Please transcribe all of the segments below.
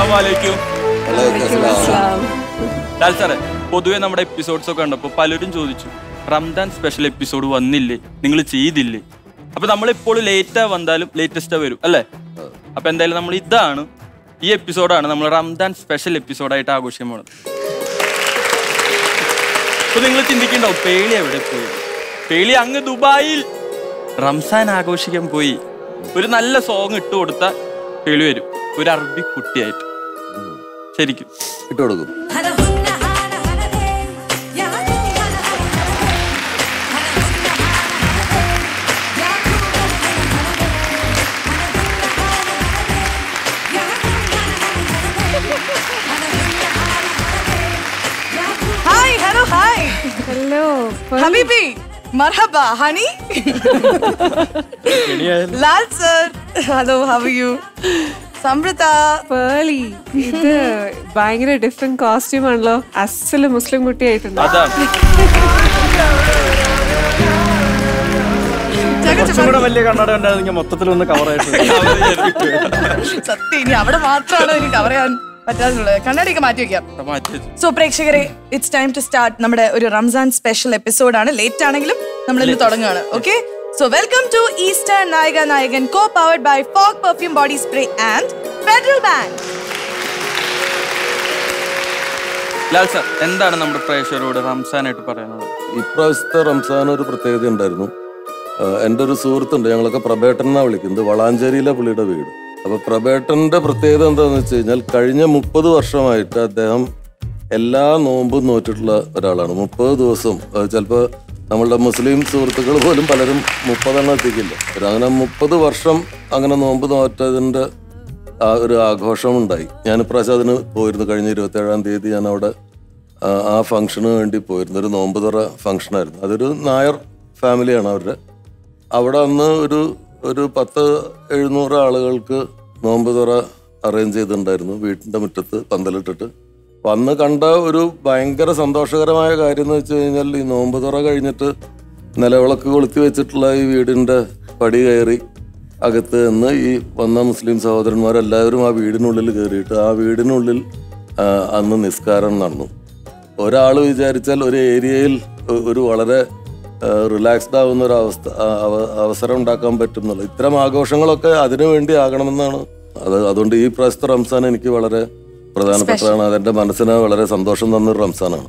അസ്സലാമലൈക്കും അസ്സലാം. ലാൽ സാറേ പൊതുവെ നമ്മുടെ എപ്പിസോഡ്സ് ഒക്കെ കണ്ടപ്പോൾ പലരും ചോദിച്ചു റംദാൻ സ്പെഷ്യൽ എപ്പിസോഡ് വന്നില്ലേ നിങ്ങൾ ചെയ്തില്ലേ അപ്പൊ നമ്മൾ ഇപ്പോൾ ലേറ്റാ വന്നാലും ലേറ്റസ്റ്റ് വരും അല്ലേ അപ്പൊ എന്തായാലും നമ്മൾ ഇതാണ് ഈ എപ്പിസോഡാണ് നമ്മൾ റംദാൻ സ്പെഷ്യൽ എപ്പിസോഡായിട്ട് ആഘോഷിക്കാൻ പോണത് അപ്പൊ നിങ്ങൾ ചിന്തിക്കണ്ടാവും പേളി എവിടെ പോയി പേളി അങ്ങ് ദുബായിൽ റംസാൻ ആഘോഷിക്കാൻ പോയി ഒരു നല്ല സോങ് ഇട്ട് കൊടുത്ത പേളി വരും ഒരു അറബി കുട്ടിയായിട്ട് ശരിക്കും ഇട്ട് കൊടുക്കും ഹായ് ഹലോ ഹായ് ഹലോ ഹബീബി മർഹബ honey Lal sir hello have you Samritha Pearle ഇത് ഭയങ്കര ഡിഫറെന്റ് കോസ്റ്റ്യൂം ആണല്ലോ അസല് മുസ്ലിം കുട്ടിയായിട്ടുണ്ട് അതാണ് കുറച്ചും കൂടെ വലിയ കണ്ണട ഉണ്ടായിരുന്നെങ്കിൽ മൊത്തത്തിൽ ഒന്ന് കവർ ആയിട്ട് സത്യം ഇനി അവിടെ മാത്രമാണ് എനിക്ക് കവർ ചെയ്യാൻ പറ്റാതുള്ളത് കണ്ണാടിയൊക്കെ മാറ്റി വെക്കാം മാറ്റി വെച്ചു. സോ പ്രേക്ഷകരെ ഇറ്റ്സ് ടൈം ടു സ്റ്റാർട്ട് നമ്മുടെ ഒരു റംസാൻ സ്പെഷ്യൽ എപ്പിസോഡ് ആണ് ലേറ്റ് ആണെങ്കിലും നമ്മൾ ഇന്ന് തുടങ്ങുകയാണ് okay so welcome to Easter Nayaka Nayakan co powered by Fogg perfume body spray and Federal Bank Lal sir എന്താണ് നമ്മുടെ പ്രേക്ഷകരോട് റംസാനായിട്ട് പറയുന്നത് ഇപ്രാവശ്യത്തെ റംസാൻ ഒരു പ്രത്യേകത ഉണ്ടായിരുന്നു ആഹ് എൻ്റെ ഒരു സുഹൃത്തുണ്ട് ഞങ്ങളൊക്കെ പ്രബേട്ടൻ എന്നാണ് വിളിക്കുന്നത് വളാഞ്ചേരിയിലെ പുള്ളിയുടെ വീട് അപ്പൊ പ്രബേട്ടന്റെ പ്രത്യേകത എന്താണെന്ന് വെച്ച് കഴിഞ്ഞാൽ കഴിഞ്ഞ മുപ്പത് വർഷമായിട്ട് അദ്ദേഹം എല്ലാ നോമ്പും നോറ്റിട്ടുള്ള ഒരാളാണ് മുപ്പത് ദിവസം ചിലപ്പോൾ നമ്മളുടെ മുസ്ലിം സുഹൃത്തുക്കൾ പോലും പലരും മുപ്പതെണ്ണം എത്തിക്കില്ല ഒരു അങ്ങനെ മുപ്പത് വർഷം അങ്ങനെ നോമ്പ് നോറ്റതിൻ്റെ ആ ഒരു ആഘോഷം ഉണ്ടായി ഞാൻ ഇപ്രാവശ്യം അതിന് പോയിരുന്നു കഴിഞ്ഞ ഇരുപത്തി ഏഴാം തീയതി ഞാൻ അവിടെ ആ, ആ ഫംഗ്ഷന് വേണ്ടി പോയിരുന്നു ഒരു നോമ്പ് തുറ ഫംഗ്ഷനായിരുന്നു അതൊരു നായർ ഫാമിലിയാണ് അവരുടെ അവിടെ അന്ന് ഒരു ഒരു പത്ത് എഴുന്നൂറ് ആളുകൾക്ക് നോമ്പ് തുറ അറേഞ്ച് ചെയ്തിട്ടുണ്ടായിരുന്നു വീട്ടിൻ്റെ മുറ്റത്ത് പന്തലിട്ടിട്ട് അപ്പം അന്ന് കണ്ട ഒരു ഭയങ്കര സന്തോഷകരമായ കാര്യം എന്ന് വെച്ച് കഴിഞ്ഞാൽ ഈ നോമ്പ് തുറ കഴിഞ്ഞിട്ട് നിലവിളക്ക് കൊളുത്തി വെച്ചിട്ടുള്ള ഈ വീടിൻ്റെ പടി കയറി അകത്ത് നിന്ന് ഈ വന്ന മുസ്ലിം സഹോദരന്മാരെല്ലാവരും ആ വീടിനുള്ളിൽ കയറിയിട്ട് ആ വീടിനുള്ളിൽ ആ, അന്ന് നിസ്കാരം നടന്നു ഒരാൾ വിചാരിച്ചാൽ ഒരു ഏരിയയിൽ ഒ- ഒരു വളരെ റിലാക്സ്ഡ് ആവുന്ന ഒരു അവസ്ഥ ആ, അവ- അവസരം ഉണ്ടാക്കാൻ പറ്റുന്നുള്ളൂ ഇത്തരം ആഘോഷങ്ങളൊക്കെ അതിനു വേണ്ടി ആകണമെന്നാണ് അത് അതുകൊണ്ട് ഈ പ്രാവശ്യത്തെ റംസാൻ എനിക്ക് വളരെ പ്രധാനപ്പെട്ടതാണ് അതെന്റെ മനസ്സിന് വളരെ സന്തോഷം തന്നൊരു റംസാനാണ്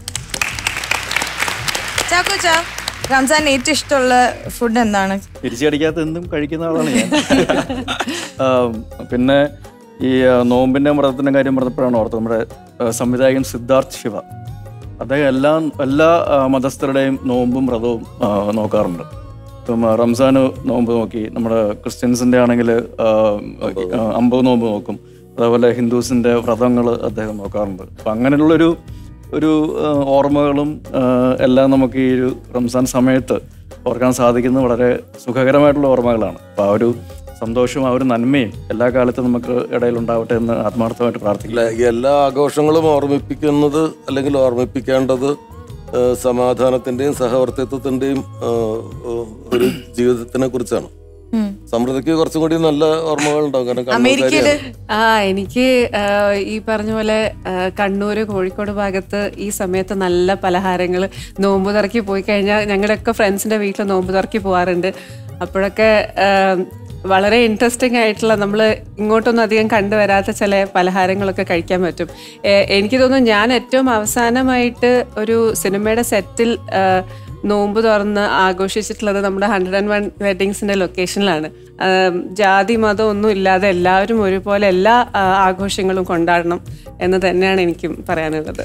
ചാക്കോച്ച റംസാൻ ഏറ്റവും ഇഷ്ടമുള്ള ഫുഡ് എന്താണ് തിരിച്ചടിക്കാത്ത എന്തും കഴിക്കുന്ന ആളാണ് ഞാൻ ആം, പിന്നെ ഈ ആ, നോമ്പിന്റെ വ്രതത്തിന്റെ കാര്യം പറഞ്ഞപ്പോഴാണ് ഓർത്തത് നമ്മുടെ ആ, സംവിധായകൻ സിദ്ധാർത്ഥ് ശിവ അദ്ദേഹം എല്ലാ എല്ലാ ആ, മതസ്ഥരുടെയും നോമ്പും വ്രതവും ആ, നോക്കാറുണ്ട് ഇപ്പം ആ, റംസാന് നോമ്പ് നോക്കി നമ്മുടെ ക്രിസ്ത്യൻസിന്റെ ആണെങ്കിൽ അമ്പത് നോമ്പ് നോക്കും അതേപോലെ ഹിന്ദുസിന്റെ വ്രതങ്ങൾ അദ്ദേഹം നോക്കാറുണ്ട് അപ്പം അങ്ങനെയുള്ളൊരു ഒരു ആ, ഓർമ്മകളും ആ, എല്ലാം നമുക്ക് ഈ ഒരു റംസാൻ സമയത്ത് ഓർക്കാൻ സാധിക്കുന്നത് വളരെ സുഖകരമായിട്ടുള്ള ഓർമ്മകളാണ് അപ്പോൾ ആ ഒരു സന്തോഷവും ആ ഒരു നന്മയും എല്ലാ കാലത്തും നമുക്ക് ഇടയിൽ ഉണ്ടാവട്ടെ എന്ന് ആത്മാർത്ഥമായിട്ട് പ്രാർത്ഥിക്കുക അല്ല, ഈ എല്ലാ ആഘോഷങ്ങളും ഓർമ്മിപ്പിക്കുന്നത് അല്ലെങ്കിൽ ഓർമ്മിപ്പിക്കേണ്ടത് ആ, സമാധാനത്തിന്റെയും സഹവർത്തിത്വത്തിന്റെയും ആ, ഒരു ജീവിതത്തിനെ കുറിച്ചാണ് സമൃദ്ധിക്ക് കുറച്ചും കൂടി നല്ല ഓർമ്മകൾ ഉണ്ടാവും കാരണം അമേരിക്കയില് കണ്ണൂർക്കാരിയാണ്. ആ എനിക്ക് ആ, ഈ പറഞ്ഞ പോലെ ആ, കണ്ണൂര് കോഴിക്കോട് ഭാഗത്ത് ഈ സമയത്ത് നല്ല പലഹാരങ്ങൾ നോമ്പ് തുറക്കി പോയി കഴിഞ്ഞാൽ ഞങ്ങളുടെയൊക്കെ ഫ്രണ്ട്സിന്റെ വീട്ടിൽ നോമ്പ് തുറക്കി പോവാറുണ്ട് അപ്പോഴൊക്കെ ആ, വളരെ ഇൻട്രസ്റ്റിംഗ് ആയിട്ടുള്ള നമ്മൾ ഇങ്ങോട്ടൊന്നും അധികം കണ്ടുവരാത്ത ചില പലഹാരങ്ങളൊക്കെ കഴിക്കാൻ പറ്റും ഏ, എനിക്ക് തോന്നുന്നു ഞാൻ ഏറ്റവും അവസാനമായിട്ട് ഒരു സിനിമയുടെ സെറ്റിൽ ആ, നോമ്പ് തുറന്ന് ആഘോഷിച്ചിട്ടുള്ളത് നമ്മുടെ ഹൺഡ്രഡ് ആൻഡ് വൺ വെഡിങ്സിന്റെ ലൊക്കേഷനിലാണ് ആം, ജാതി മതം ഒന്നും ഇല്ലാതെ എല്ലാവരും ഒരുപോലെ എല്ലാ ആ, ആഘോഷങ്ങളും കൊണ്ടാടണം എന്ന് തന്നെയാണ് എനിക്കും പറയാനുള്ളത്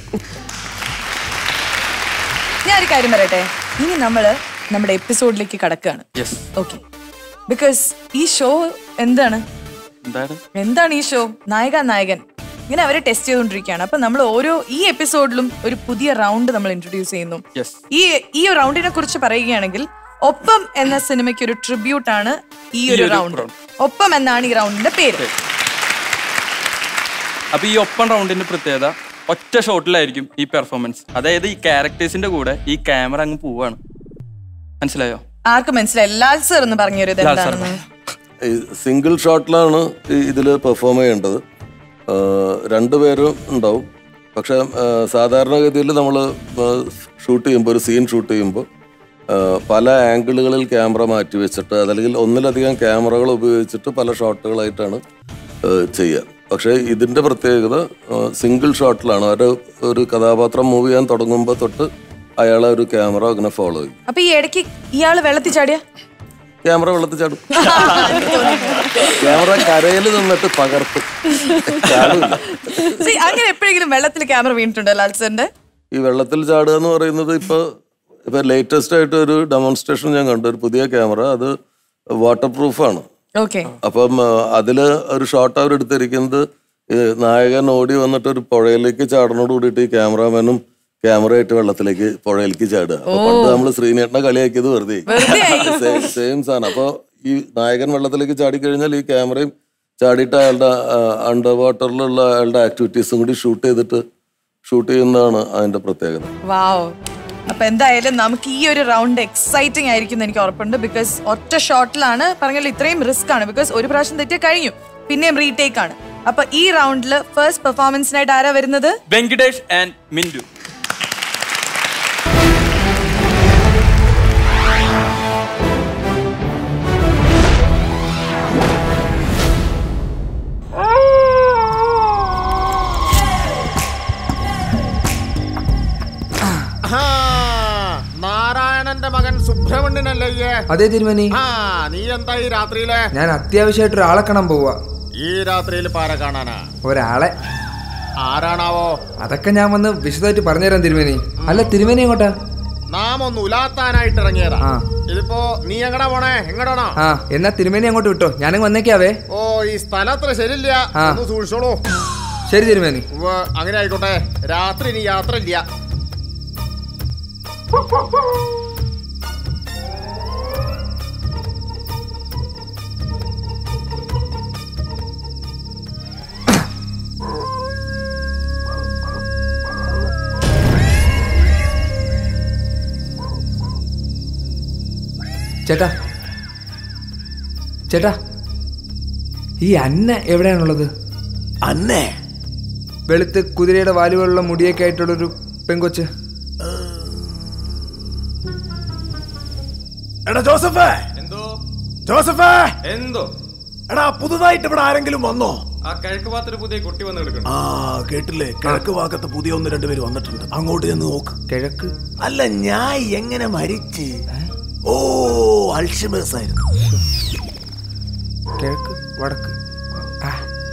ഞാൻ ഒരു കാര്യം പറയട്ടെ ഇനി നമ്മള് നമ്മുടെ എപ്പിസോഡിലേക്ക് കടക്കുകയാണ് യെസ് ഓക്കെ ബിക്കോസ് ഈ ഷോ എന്താണ് എന്താണ് എന്താണ് ഈ ഷോ നായക നായകൻ ഇങ്ങനെ അവരെ ടെസ്റ്റ് ചെയ്തുകൊണ്ടിരിക്കുകയാണ് അപ്പൊ നമ്മൾ ഓരോ ഈ എപ്പിസോഡിലും ഒരു പുതിയ റൗണ്ട് നമ്മൾ ഇൻട്രൊഡ്യൂസ് ചെയ്യുന്നു യെസ് ഈ ഈ റൗണ്ടിനെ കുറിച്ച് പറയുകയാണെങ്കിൽ ഒപ്പം എന്ന സിനിമയ്ക്ക് ഒരു ട്രിബ്യൂട്ട് ആണ് ഈ ഒരു ഒരു റൗണ്ട് round. ഒപ്പം എന്നാണ് ഈ റൗണ്ടിന്റെ പേര് അപ്പൊ ഈ ഒപ്പൻ റൗണ്ടിന്റെ പ്രത്യേകത ഒറ്റ ഷോട്ടിലായിരിക്കും ഈ പെർഫോമൻസ് അതായത് ഈ ക്യാരക്ടേഴ്സിന്റെ കൂടെ ഈ ക്യാമറ അങ്ങ് പോവാണ് മനസ്സിലായോ ആർക്ക് മനസ്സിലായി ലാൽ സർ എന്ന് പറഞ്ഞൊരു ഇത് ലാൽ sir. എന്താണെന്ന് ഈ സിംഗിൾ ഷോട്ടിലാണ് ഇതിൽ പെർഫോം ചെയ്യേണ്ടത് രണ്ടുപേരും ഉണ്ടാവും പക്ഷെ സാധാരണഗതിയിൽ നമ്മൾ ഷൂട്ട് ചെയ്യുമ്പോൾ ഒരു സീൻ ഷൂട്ട് ചെയ്യുമ്പോൾ പല ആംഗിളുകളിൽ ക്യാമറ മാറ്റി വെച്ചിട്ട് അതല്ലെങ്കിൽ ഒന്നിലധികം ക്യാമറകൾ ഉപയോഗിച്ചിട്ട് പല ഷോട്ടുകളായിട്ടാണ് ചെയ്യുക പക്ഷേ ഇതിൻ്റെ പ്രത്യേകത സിംഗിൾ ഷോട്ടിലാണ് ഒരു ഒരു കഥാപാത്രം മൂവ് ചെയ്യാൻ തുടങ്ങുമ്പോൾ തൊട്ട് അയാളെ ഒരു ക്യാമറ അങ്ങനെ ഫോളോ ചെയ്യും അപ്പൊ ഈ ഇടയ്ക്ക് ഇയാള് വെള്ളത്തിൽ ചാടിയ ക്യാമറ വെള്ളത്തിൽ ചാടും ക്യാമറ കരയിൽ നിന്നിട്ട് പകർത്തും ചാടില്ല See, അങ്ങനെ എപ്പോഴെങ്കിലും വെള്ളത്തിൽ ക്യാമറ വീണിട്ടുണ്ടോ ലാൽസറിന്റെ ഈ വെള്ളത്തിൽ ചാടുക എന്ന് പറയുന്നത് ഇപ്പൊ ഇപ്പൊ ലേറ്റസ്റ്റ് ആയിട്ട് ഒരു ഡെമോൺസ്ട്രേഷൻ ഞാൻ കണ്ടു ഒരു പുതിയ ക്യാമറ അത് വാട്ടർ പ്രൂഫാണ് ഓക്കെ അപ്പം ആ, അതില് ഒരു ഷോട്ട് അവർ എടുത്തിരിക്കുന്നത് ഈ നായകൻ ഓടി വന്നിട്ട് ഒരു പുഴയിലേക്ക് ചാടനോട് കൂടിയിട്ട് ഈ ക്യാമറാമാനും ക്യാമറയായിട്ട് വെള്ളത്തിലേക്ക് പുഴയിലേക്ക് ചാടുക അപ്പൊ പണ്ട് നമ്മൾ ശ്രീനേട്ടനെ കളിയാക്കിയത് വെറുതെ സെയിം സാധനം അപ്പൊ ഈ നായകൻ വെള്ളത്തിലേക്ക് ചാടി കഴിഞ്ഞാൽ ഈ ക്യാമറയും ചാടിയിട്ട് അയാളുടെ അണ്ടർ വാട്ടറിലുള്ള അയാളുടെ ആക്ടിവിറ്റീസും കൂടി ഷൂട്ട് ചെയ്തിട്ട് ഷൂട്ട് ചെയ്യുന്നതാണ് അതിന്റെ പ്രത്യേകത വാവ് അപ്പൊ എന്തായാലും നമുക്ക് ഈ ഒരു റൗണ്ട് എക്സൈറ്റിംഗ് ആയിരിക്കും എന്ന് എനിക്ക് ഉറപ്പുണ്ട് ബിക്കോസ് ഒറ്റ ഷോട്ടിലാണ് പറഞ്ഞാൽ ഇത്രയും റിസ്ക് ആണ് ബിക്കോസ് ഒരു പ്രാവശ്യം തെറ്റിയ കഴിഞ്ഞു പിന്നെയും റീടേക്ക് ആണ് അപ്പൊ ഈ റൗണ്ടിൽ ഫസ്റ്റ് പെർഫോമൻസിനായിട്ട് ആരാ വരുന്നത് വെങ്കിടേഷ് ആൻഡ് മിന്റു ആ, നാരായണന്റെ മകൻ സുബ്രഹ്മണ്യനല്ലേ ഇയ്യ്? അതെ തിരുമനി ആ നീ എന്താ ഈ രാത്രിയിലെ ഞാൻ അത്യാവശ്യമായിട്ട് ഒരാളെ കാണാൻ പോവാ ഈ രാത്രിയിൽ പാര കാണാനാ ഒരാളെ ആരാണാവോ അതൊക്കെ ഞാൻ വന്ന് വിശദമായിട്ട് പറഞ്ഞുതരാം തിരുമേനി അല്ല തിരുമേനി എങ്ങോട്ടാ നാം ഒന്ന് ഉലാത്താനായിട്ട് ഇറങ്ങിയതാ ആ. ഇതിപ്പോ നീ എങ്ങടാ പോണേ എങ്ങടാണോ ആ എന്നാ തിരുമേനി അങ്ങോട്ട് വിട്ടോ ഞാനങ്ങ് വന്നേക്കാവേ ഓ ഈ സ്ഥലത്ര ശരിയില്ല ആ. ഒന്ന് സൂക്ഷിച്ചോളൂ ശരി തിരുമേനി ഉവ്വ്, അങ്ങനെ ആയിക്കോട്ടെ രാത്രി ഇനി യാത്ര ഇല്ല ചേട്ടാ ചേട്ടാ ഈ അന്ന എവിടെയാണുള്ളത് അന്നേ വെളുത്ത് കുതിരയുടെ വാലുകളുള്ള മുടിയൊക്കെ ആയിട്ടുള്ളൊരു പെങ്കൊച്ച് എടാ ജോസഫേ എന്തോ ജോസഫേ എന്തോ എടാ പുതുതായിട്ട് ഇവിടെ ആരെങ്കിലും വന്നോ ആ കിഴക്ക് ഭാഗത്തൊരു പുതിയ കുട്ടി വന്ന് കിടക്കണം ആ കേട്ടില്ലേ കിഴക്ക് ഭാഗത്ത് പുതിയ ഒന്ന് രണ്ടുപേര് വന്നിട്ടുണ്ട് അങ്ങോട്ട് ചെന്ന് നോക്ക് കിഴക്ക് അല്ല ഞാൻ എങ്ങനെ മരിച്ച് ഓ അൾഷിമേഴ്സ് ആയിരുന്നു കിഴക്ക് വടക്ക് ആ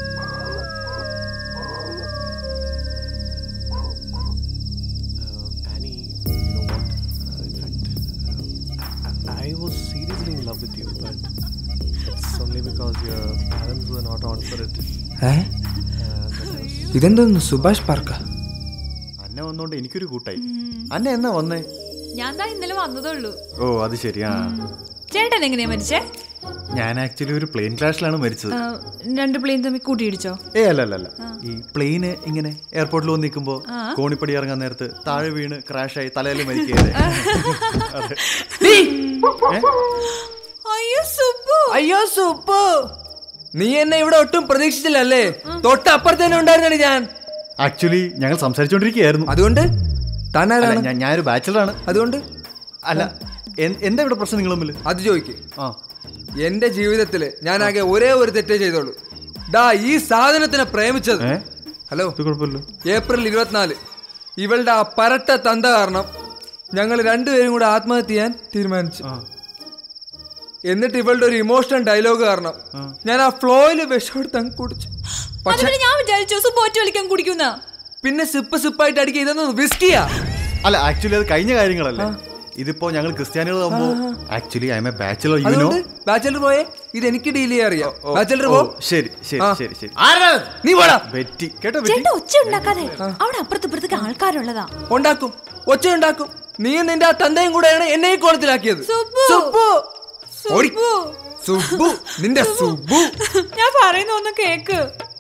Annie, you know what? Uh, in fact, um, I, I was seriously in love with you, but it's only because your parents were not on for it. ഏ Uh, that was ഇതെന്തോന്ന് സുഭാഷ് പാർക്കാ അന്നെ വന്നോണ്ട് എനിക്കൊരു കൂട്ടായി അന്നെ എന്നാ വന്നേ ഞാൻ ദാ ഇന്നലെ വന്നതേ ഉള്ളൂ ഓ അത് ശരിയാ ചേട്ടൻ എങ്ങനെയാ മരിച്ചേ ഞാൻ ആക്ച്വലി ഒരു പ്ലെയിൻ ക്രാഷിലാണ് മരിച്ചത് ആ, രണ്ട് പ്ലെയിൻ തമ്മിൽ കൂട്ടിയിടിച്ചോ ഏ അല്ല അല്ല അല്ല ഈ പ്ലെയിന് ഇങ്ങനെ എയർപോർട്ടിൽ വന്ന് നിൽക്കുമ്പോ കോണിപ്പടി ഇറങ്ങാൻ നേരത്ത് താഴെ വീണ് ക്രാഷായി തലയിൽ മരിക്കുകയല്ലേ അതെ. ഏ? അയ്യോ സുബു അയ്യോ സുപ്പു നീ എന്നെ ഇവിടെ ഒട്ടും പ്രതീക്ഷിച്ചില്ലല്ലേ തൊട്ടപ്പുറത്ത് തന്നെ ഉണ്ടായിരുന്നടി ഞാൻ ആക്ച്വലി ഞങ്ങൾ സംസാരിച്ചോണ്ടിരിക്കുകയായിരുന്നു അതുകൊണ്ട് താൻ അല്ല, ആരാണ് ഞാൻ- ഞാനൊരു ബാച്ചിലറാണ് അതുകൊണ്ട് അല്ല എൻ- എന്താ ഇവിടെ പ്രശ്നം നിങ്ങൾ തമ്മിൽ അത് ചോദിക്ക് ആ എന്റെ ജീവിതത്തില് ഞാൻ ആകെ ഒരേ ഒരു തെറ്റേ ചെയ്തോളൂ ഡാ ഈ സാധനത്തിനെ പ്രേമിച്ചത് ഏ? ഹലോ ഇത് കുഴപ്പമില്ല ഏപ്രിൽ ഇരുപത്തിനാല് ഇവളുടെ ആ പരട്ട തന്ത കാരണം ഞങ്ങൾ രണ്ടുപേരും കൂടെ ആത്മഹത്യ ചെയ്യാൻ തീരുമാനിച്ചു എന്നിട്ട് ഇവളുടെ ഒരു ഇമോഷണൽ ഡയലോഗ് കാരണം ഞാൻ ആ ഫ്ലോയില് വിഷമെടുത്ത് അങ്ങ് കുടിച്ചു പക്ഷെ അതുകൊണ്ട് ഞാൻ വിചാരിച്ചു സുബു ഒറ്റ വിളിക്കാൻ കുടിക്കുന്ന പിന്നെ സിപ്പ് സിപ്പായിട്ട് അടിക്കുക ഇതൊന്നും വിസ്കിയാ അല്ല ആക്ച്വലി അത് കഴിഞ്ഞ കാര്യങ്ങളല്ലേ ഇതിപ്പോ ഞങ്ങൾ ക്രിസ്ത്യാനികളാകുമ്പോ actually I'm a bachelor you know അതുകൊണ്ട് ബാച്ചലർ പോയെ ഇത് എനിക്ക് ഡീൽ ചെയ്യാൻ അറിയാം ബാച്ചലർ പോ ശരി ശരി ആ. ശരി ശരി ആരാ നീ പോടാ ബെറ്റി കേട്ടോ ബെറ്റി ചേട്ടാ ഒച്ച ഉണ്ടാക്കാതെ അവിടെ അപ്പുറത്ത് ഇപ്പുറത്തേക്ക് ആൾക്കാരുള്ളതാ ഉണ്ടാക്കും ഒച്ച ഉണ്ടാക്കും നീ നിന്റെ ആ തന്തയും കൂടെയാണ് എന്നെ ഈ കോളത്തിലാക്കിയത് സുബ്ബു. സുബ്ബു. ഓടി. സുബ്ബു. സുബ്ബു നിന്റെ സുബ്ബു ഞാൻ പറയുന്ന ഒന്ന് കേക്ക്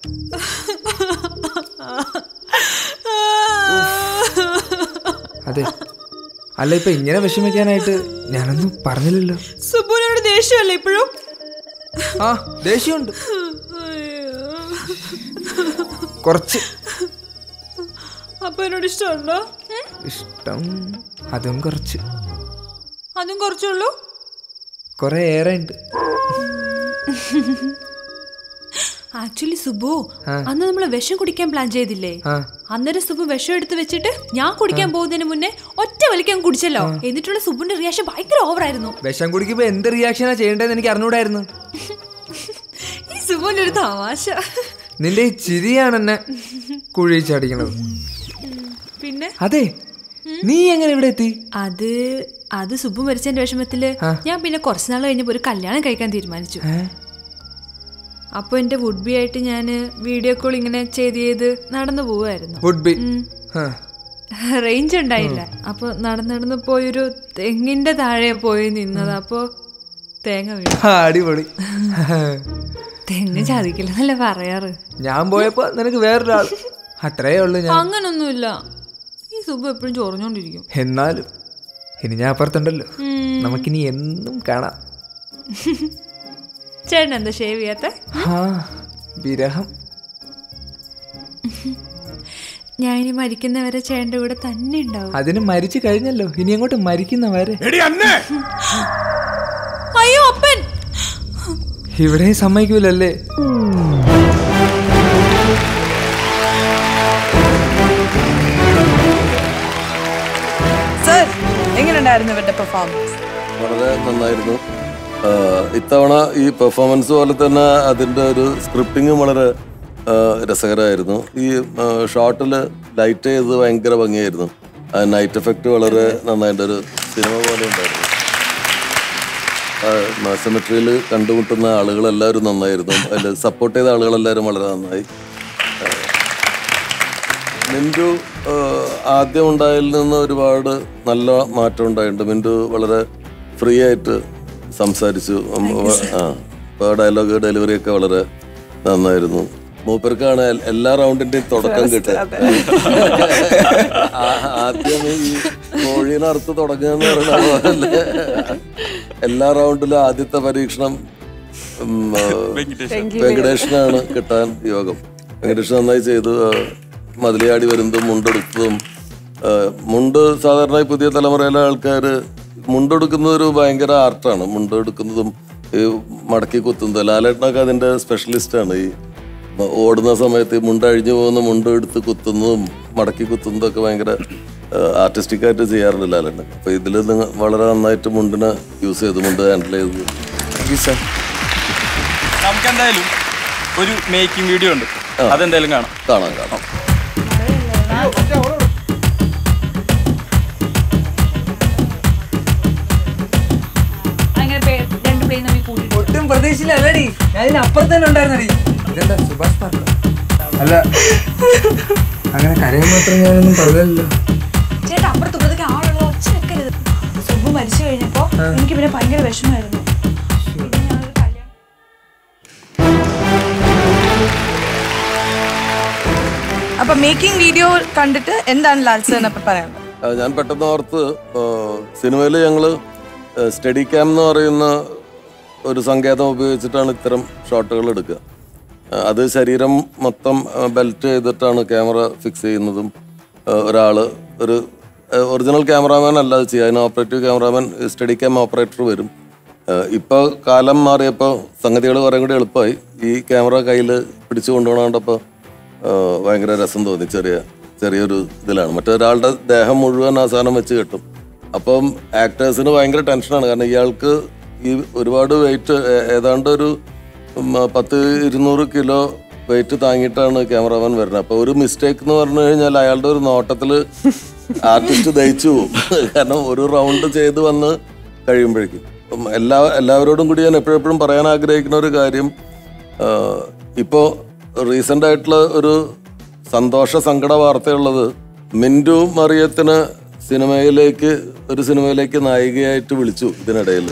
അതെ അല്ല ഇപ്പൊ ഇങ്ങനെ വിഷമിക്കാനായിട്ട് ഞാനൊന്നും പറഞ്ഞില്ലല്ലോ സുബുവിനോട് ദേഷ്യമല്ലേ ഇപ്പോഴും ആ ദേഷ്യമുണ്ട് അയ്യോ കുറച്ച് അപ്പൊ എന്നോട് ഇഷ്ടമുണ്ടോ ഉം? ഇഷ്ടം അതും കുറച്ച് അതും കുറച്ചുള്ളൂ കുറെ ഏറെ ഉണ്ട് ആക്ച്വലി സുബു ആ. അന്ന് നമ്മൾ വിഷം കുടിക്കാൻ പ്ലാൻ ചെയ്തില്ലേ ആ അന്നേരം സുബു വിഷം എടുത്ത് വെച്ചിട്ട് ഞാൻ കുടിക്കാൻ പോകുന്നതിന് മുന്നേ ഒറ്റ വലിക്കാൻ കുടിച്ചല്ലോ എന്നിട്ടുള്ള സുബുന്റെ റിയാക്ഷൻ ഭയങ്കര ഓവറായിരുന്നു വിഷം കുടിക്കുമ്പോ എന്ത് റിയാക്ഷനാ ചെയ്യേണ്ടതെന്ന് എനിക്ക് അറിഞ്ഞൂടായിരുന്നു ഈ സുബുവിന്റെ ഒരു തമാശ നിന്റെ ഈ ചിരിയാണ് എന്നെ കുഴി ചടിക്കണത് പിന്നെ അതെ നീ എങ്ങനെ ഇവിടെ എത്തി അത് അത് സുബു മരിച്ചതിന്റെ വിഷമത്തില് ഞാൻ പിന്നെ കുറച്ച് നാൾ കഴിഞ്ഞപ്പോ ഒരു കല്യാണം കഴിക്കാൻ തീരുമാനിച്ചു അപ്പൊ എന്റെ വുഡ് ബി ആയിട്ട് ഞാൻ വീഡിയോ കോൾ ഇങ്ങനെ ചെയ്ത് ചെയ്ത് നടന്നു പോവായിരുന്നു വുഡ് ബി റേഞ്ച് ഉണ്ടായില്ല അപ്പൊ നടന്ന് നടന്ന് പോയൊരു തെങ്ങിന്റെ താഴെ പോയി നിന്നത് അപ്പൊ തേങ്ങ വീണു അടിപൊളി തെങ്ങ് ചതിക്കില്ലെന്നല്ലേ പറയാറ് ഞാൻ പോയപ്പോ നിനക്ക് വേറൊരാൾ അത്രേ ഉള്ളു ഞാൻ അങ്ങനൊന്നുമില്ല ഈ സുബു എപ്പോഴും ചൊറിഞ്ഞോണ്ടിരിക്കും എന്നാലും ഇനി ഞാൻ അപ്പുറത്തുണ്ടല്ലോ ഉം. നമുക്കിനി എന്നും കാണാം ചേട്ടൻ എന്താ ഷേവ് ചെയ്യാത്ത ആ വിരഹം ഞാൻ ഇനി മരിക്കുന്നവരെ ചേട്ടന്റെ കൂടെ തന്നെ ഉണ്ടാവും അതിന് മരിച്ചു കഴിഞ്ഞല്ലോ ഇനി അങ്ങോട്ട് മരിക്കുന്നവരെ അയ്യോ അപ്പൻ ഇവിടെയും സമ്മതിക്കൂലല്ലേ സർ എങ്ങനെയുണ്ടായിരുന്നു ഇവരുടെ പെർഫോമൻസ് വളരെ നന്നായിരുന്നു ആഹ് ഇത്തവണ ഈ പെർഫോമൻസ് പോലെ തന്നെ അതിൻ്റെ ഒരു സ്ക്രിപ്റ്റിങ്ങും വളരെ ആഹ് രസകരമായിരുന്നു ഈ ഷോട്ടിൽ ലൈറ്റ് ചെയ്ത് ഭയങ്കര ഭംഗിയായിരുന്നു നൈറ്റ് എഫക്റ്റ് വളരെ നന്നായിട്ട് ഒരു സിനിമ പോലെ ഉണ്ടായിരുന്നു സെമിട്രിയിൽ കണ്ടുമുട്ടുന്ന ആളുകളെല്ലാവരും നന്നായിരുന്നു അതിൽ സപ്പോർട്ട് ചെയ്ത ആളുകളെല്ലാവരും വളരെ നന്നായി മിൻറ്റു ആഹ്, ആദ്യം ഉണ്ടായതിൽ നിന്ന് ഒരുപാട് നല്ല മാറ്റം ഉണ്ടായിട്ടുണ്ട് മിൻറ്റു വളരെ ഫ്രീ ആയിട്ട് സംസാരിച്ചു ഉം, ആ ഇപ്പോൾ ഡയലോഗ് ഡെലിവറി ഒക്കെ വളരെ നന്നായിരുന്നു മൂപ്പർക്കാണ് എൽ- എല്ലാ റൗണ്ടിന്റെയും തുടക്കം കിട്ടുക ആ- ആദ്യം ഈ കോഴീനെ അറുത്ത് തുടങ്ങുക എന്ന് പറയുന്ന പോലെ എല്ലാ റൗണ്ടിലും ആദ്യത്തെ പരീക്ഷണം ഉം, ആ, വെങ്കടേഷനാണ് കിട്ടാൻ യോഗം വെങ്കടേഷ് നന്നായി ചെയ്തു ആ, മതിലിയാടി വരുന്നതും മുണ്ടെടുത്തതും ആ, മുണ്ട് സാധാരണ ഈ പുതിയ തലമുറയിലെ ആൾക്കാർ മുണ്ടെടുക്കുന്നത് ഒരു ഭയങ്കര ആർട്ടാണ് മുണ്ടെടുക്കുന്നതും ഈ മടക്കി കുത്തുന്നതും ലാലേട്ടനൊക്കെ അതിന്റെ സ്പെഷ്യലിസ്റ്റാണ് ഈ മ- ഓടുന്ന സമയത്ത് ഈ മുണ്ട് അഴിഞ്ഞു പോകുന്ന മുണ്ട് എടുത്ത് കുത്തുന്നതും മടക്കി കുത്തുന്നതും ഒക്കെ ഭയങ്കര ആർട്ടിസ്റ്റിക് ആയിട്ട് ചെയ്യാറുണ്ട് ലാലേട്ടൻ അപ്പൊ ഇതിൽ നിങ്ങൾ വളരെ നന്നായിട്ട് മുണ്ടിനെ യൂസ് ചെയ്തു മുണ്ട് ഹാൻഡിൽ ചെയ്തു നമുക്ക് എന്തായാലും ഒരു മേക്കിംഗ് വീഡിയോ ഉണ്ട് അതെന്തായാലും കാണാം കാണാം കാണാം ഒട്ടും പ്രതീക്ഷയില്ലല്ലേടി ഞാൻ ഇതിന് അപ്പുറത്ത് തന്നെ ഉണ്ടായിരുന്നടി ഇതെന്താ സുഭാഷ് പാർക്ക് അല്ല അങ്ങനെ കരയാൻ മാത്രം ഞാനൊന്നും പറഞ്ഞല്ലോ ചേട്ടാ അപ്പുറത്ത് ഇപ്പുറത്തേക്ക് ആളുള്ള ഒച്ച വെക്കരുത് സുബു മരിച്ചു കഴിഞ്ഞപ്പോ എനിക്ക് പിന്നെ ഭയങ്കര വിഷമമായിരുന്നു പിന്നെ ഞാനൊരു കല്യാണം അപ്പൊ മേക്കിംഗ് വീഡിയോ കണ്ടിട്ട് എന്താണ് ലാൽ സാറിന് അപ്പൊ പറയാനുള്ളത് ആ, ഞാൻ പെട്ടെന്ന് ഓർത്ത് സിനിമയിൽ ഞങ്ങൾ സ്റ്റഡി ക്യാം എന്ന് പറയുന്ന ഒരു സങ്കേതം ഉപയോഗിച്ചിട്ടാണ് ഇത്തരം ഷോട്ടുകൾ എടുക്കുക ആ, അത് ശരീരം മൊത്തം ബെൽറ്റ് ചെയ്തിട്ടാണ് ക്യാമറ ഫിക്സ് ചെയ്യുന്നതും ആ, ഒരാള് ഒരു ഒറിജിനൽ ക്യാമറാമാൻ അല്ല അത് ചെയ്യുക അതിന് operative cameraman steady cam operator വരും ഇപ്പോൾ കാലം മാറിയപ്പോൾ സംഗതികൾ കുറേ കൂടി എളുപ്പമായി ഈ ക്യാമറ കയ്യിൽ പിടിച്ചു കൊണ്ടുപോകണോണ്ടപ്പോൾ ഭയങ്കര രസം തോന്നി ചെറിയ ചെറിയൊരു ഇതിലാണ് മറ്റൊരാളുടെ ദേഹം മുഴുവൻ ആ സാധനം വെച്ച് കെട്ടും അപ്പം ആക്ടേഴ്സിന് ഭയങ്കര ടെൻഷനാണ് കാരണം ഇയാൾക്ക് ഈ ഒരുപാട് വെയിറ്റ് ഏതാണ്ട് ഒരു ഉം, പത്ത് ഇരുന്നൂറ് കിലോ വെയിറ്റ് താങ്ങിയിട്ടാണ് ക്യാമറാമാൻ വരുന്നത് അപ്പൊ ഒരു മിസ്റ്റേക്ക് എന്ന് പറഞ്ഞു കഴിഞ്ഞാൽ അയാളുടെ ഒരു നോട്ടത്തിൽ ആർട്ടിസ്റ്റ് ദഹിച്ചു പോകും കാരണം ഒരു റൗണ്ട് ചെയ്ത് വന്ന് കഴിയുമ്പോഴേക്കും അപ്പം എല്ലാ എല്ലാവരോടും കൂടി ഞാൻ എപ്പോഴെപ്പോഴും പറയാൻ ആഗ്രഹിക്കുന്ന ഒരു കാര്യം ആഹ്, ഇപ്പോ റീസെന്റ് ആയിട്ടുള്ള ഒരു സന്തോഷ സങ്കട വാർത്തയുള്ളത് മിന്റു മറിയത്തിന് സിനിമയിലേക്ക് ഒരു സിനിമയിലേക്ക് നായികയായിട്ട് വിളിച്ചു ഇതിനിടയിൽ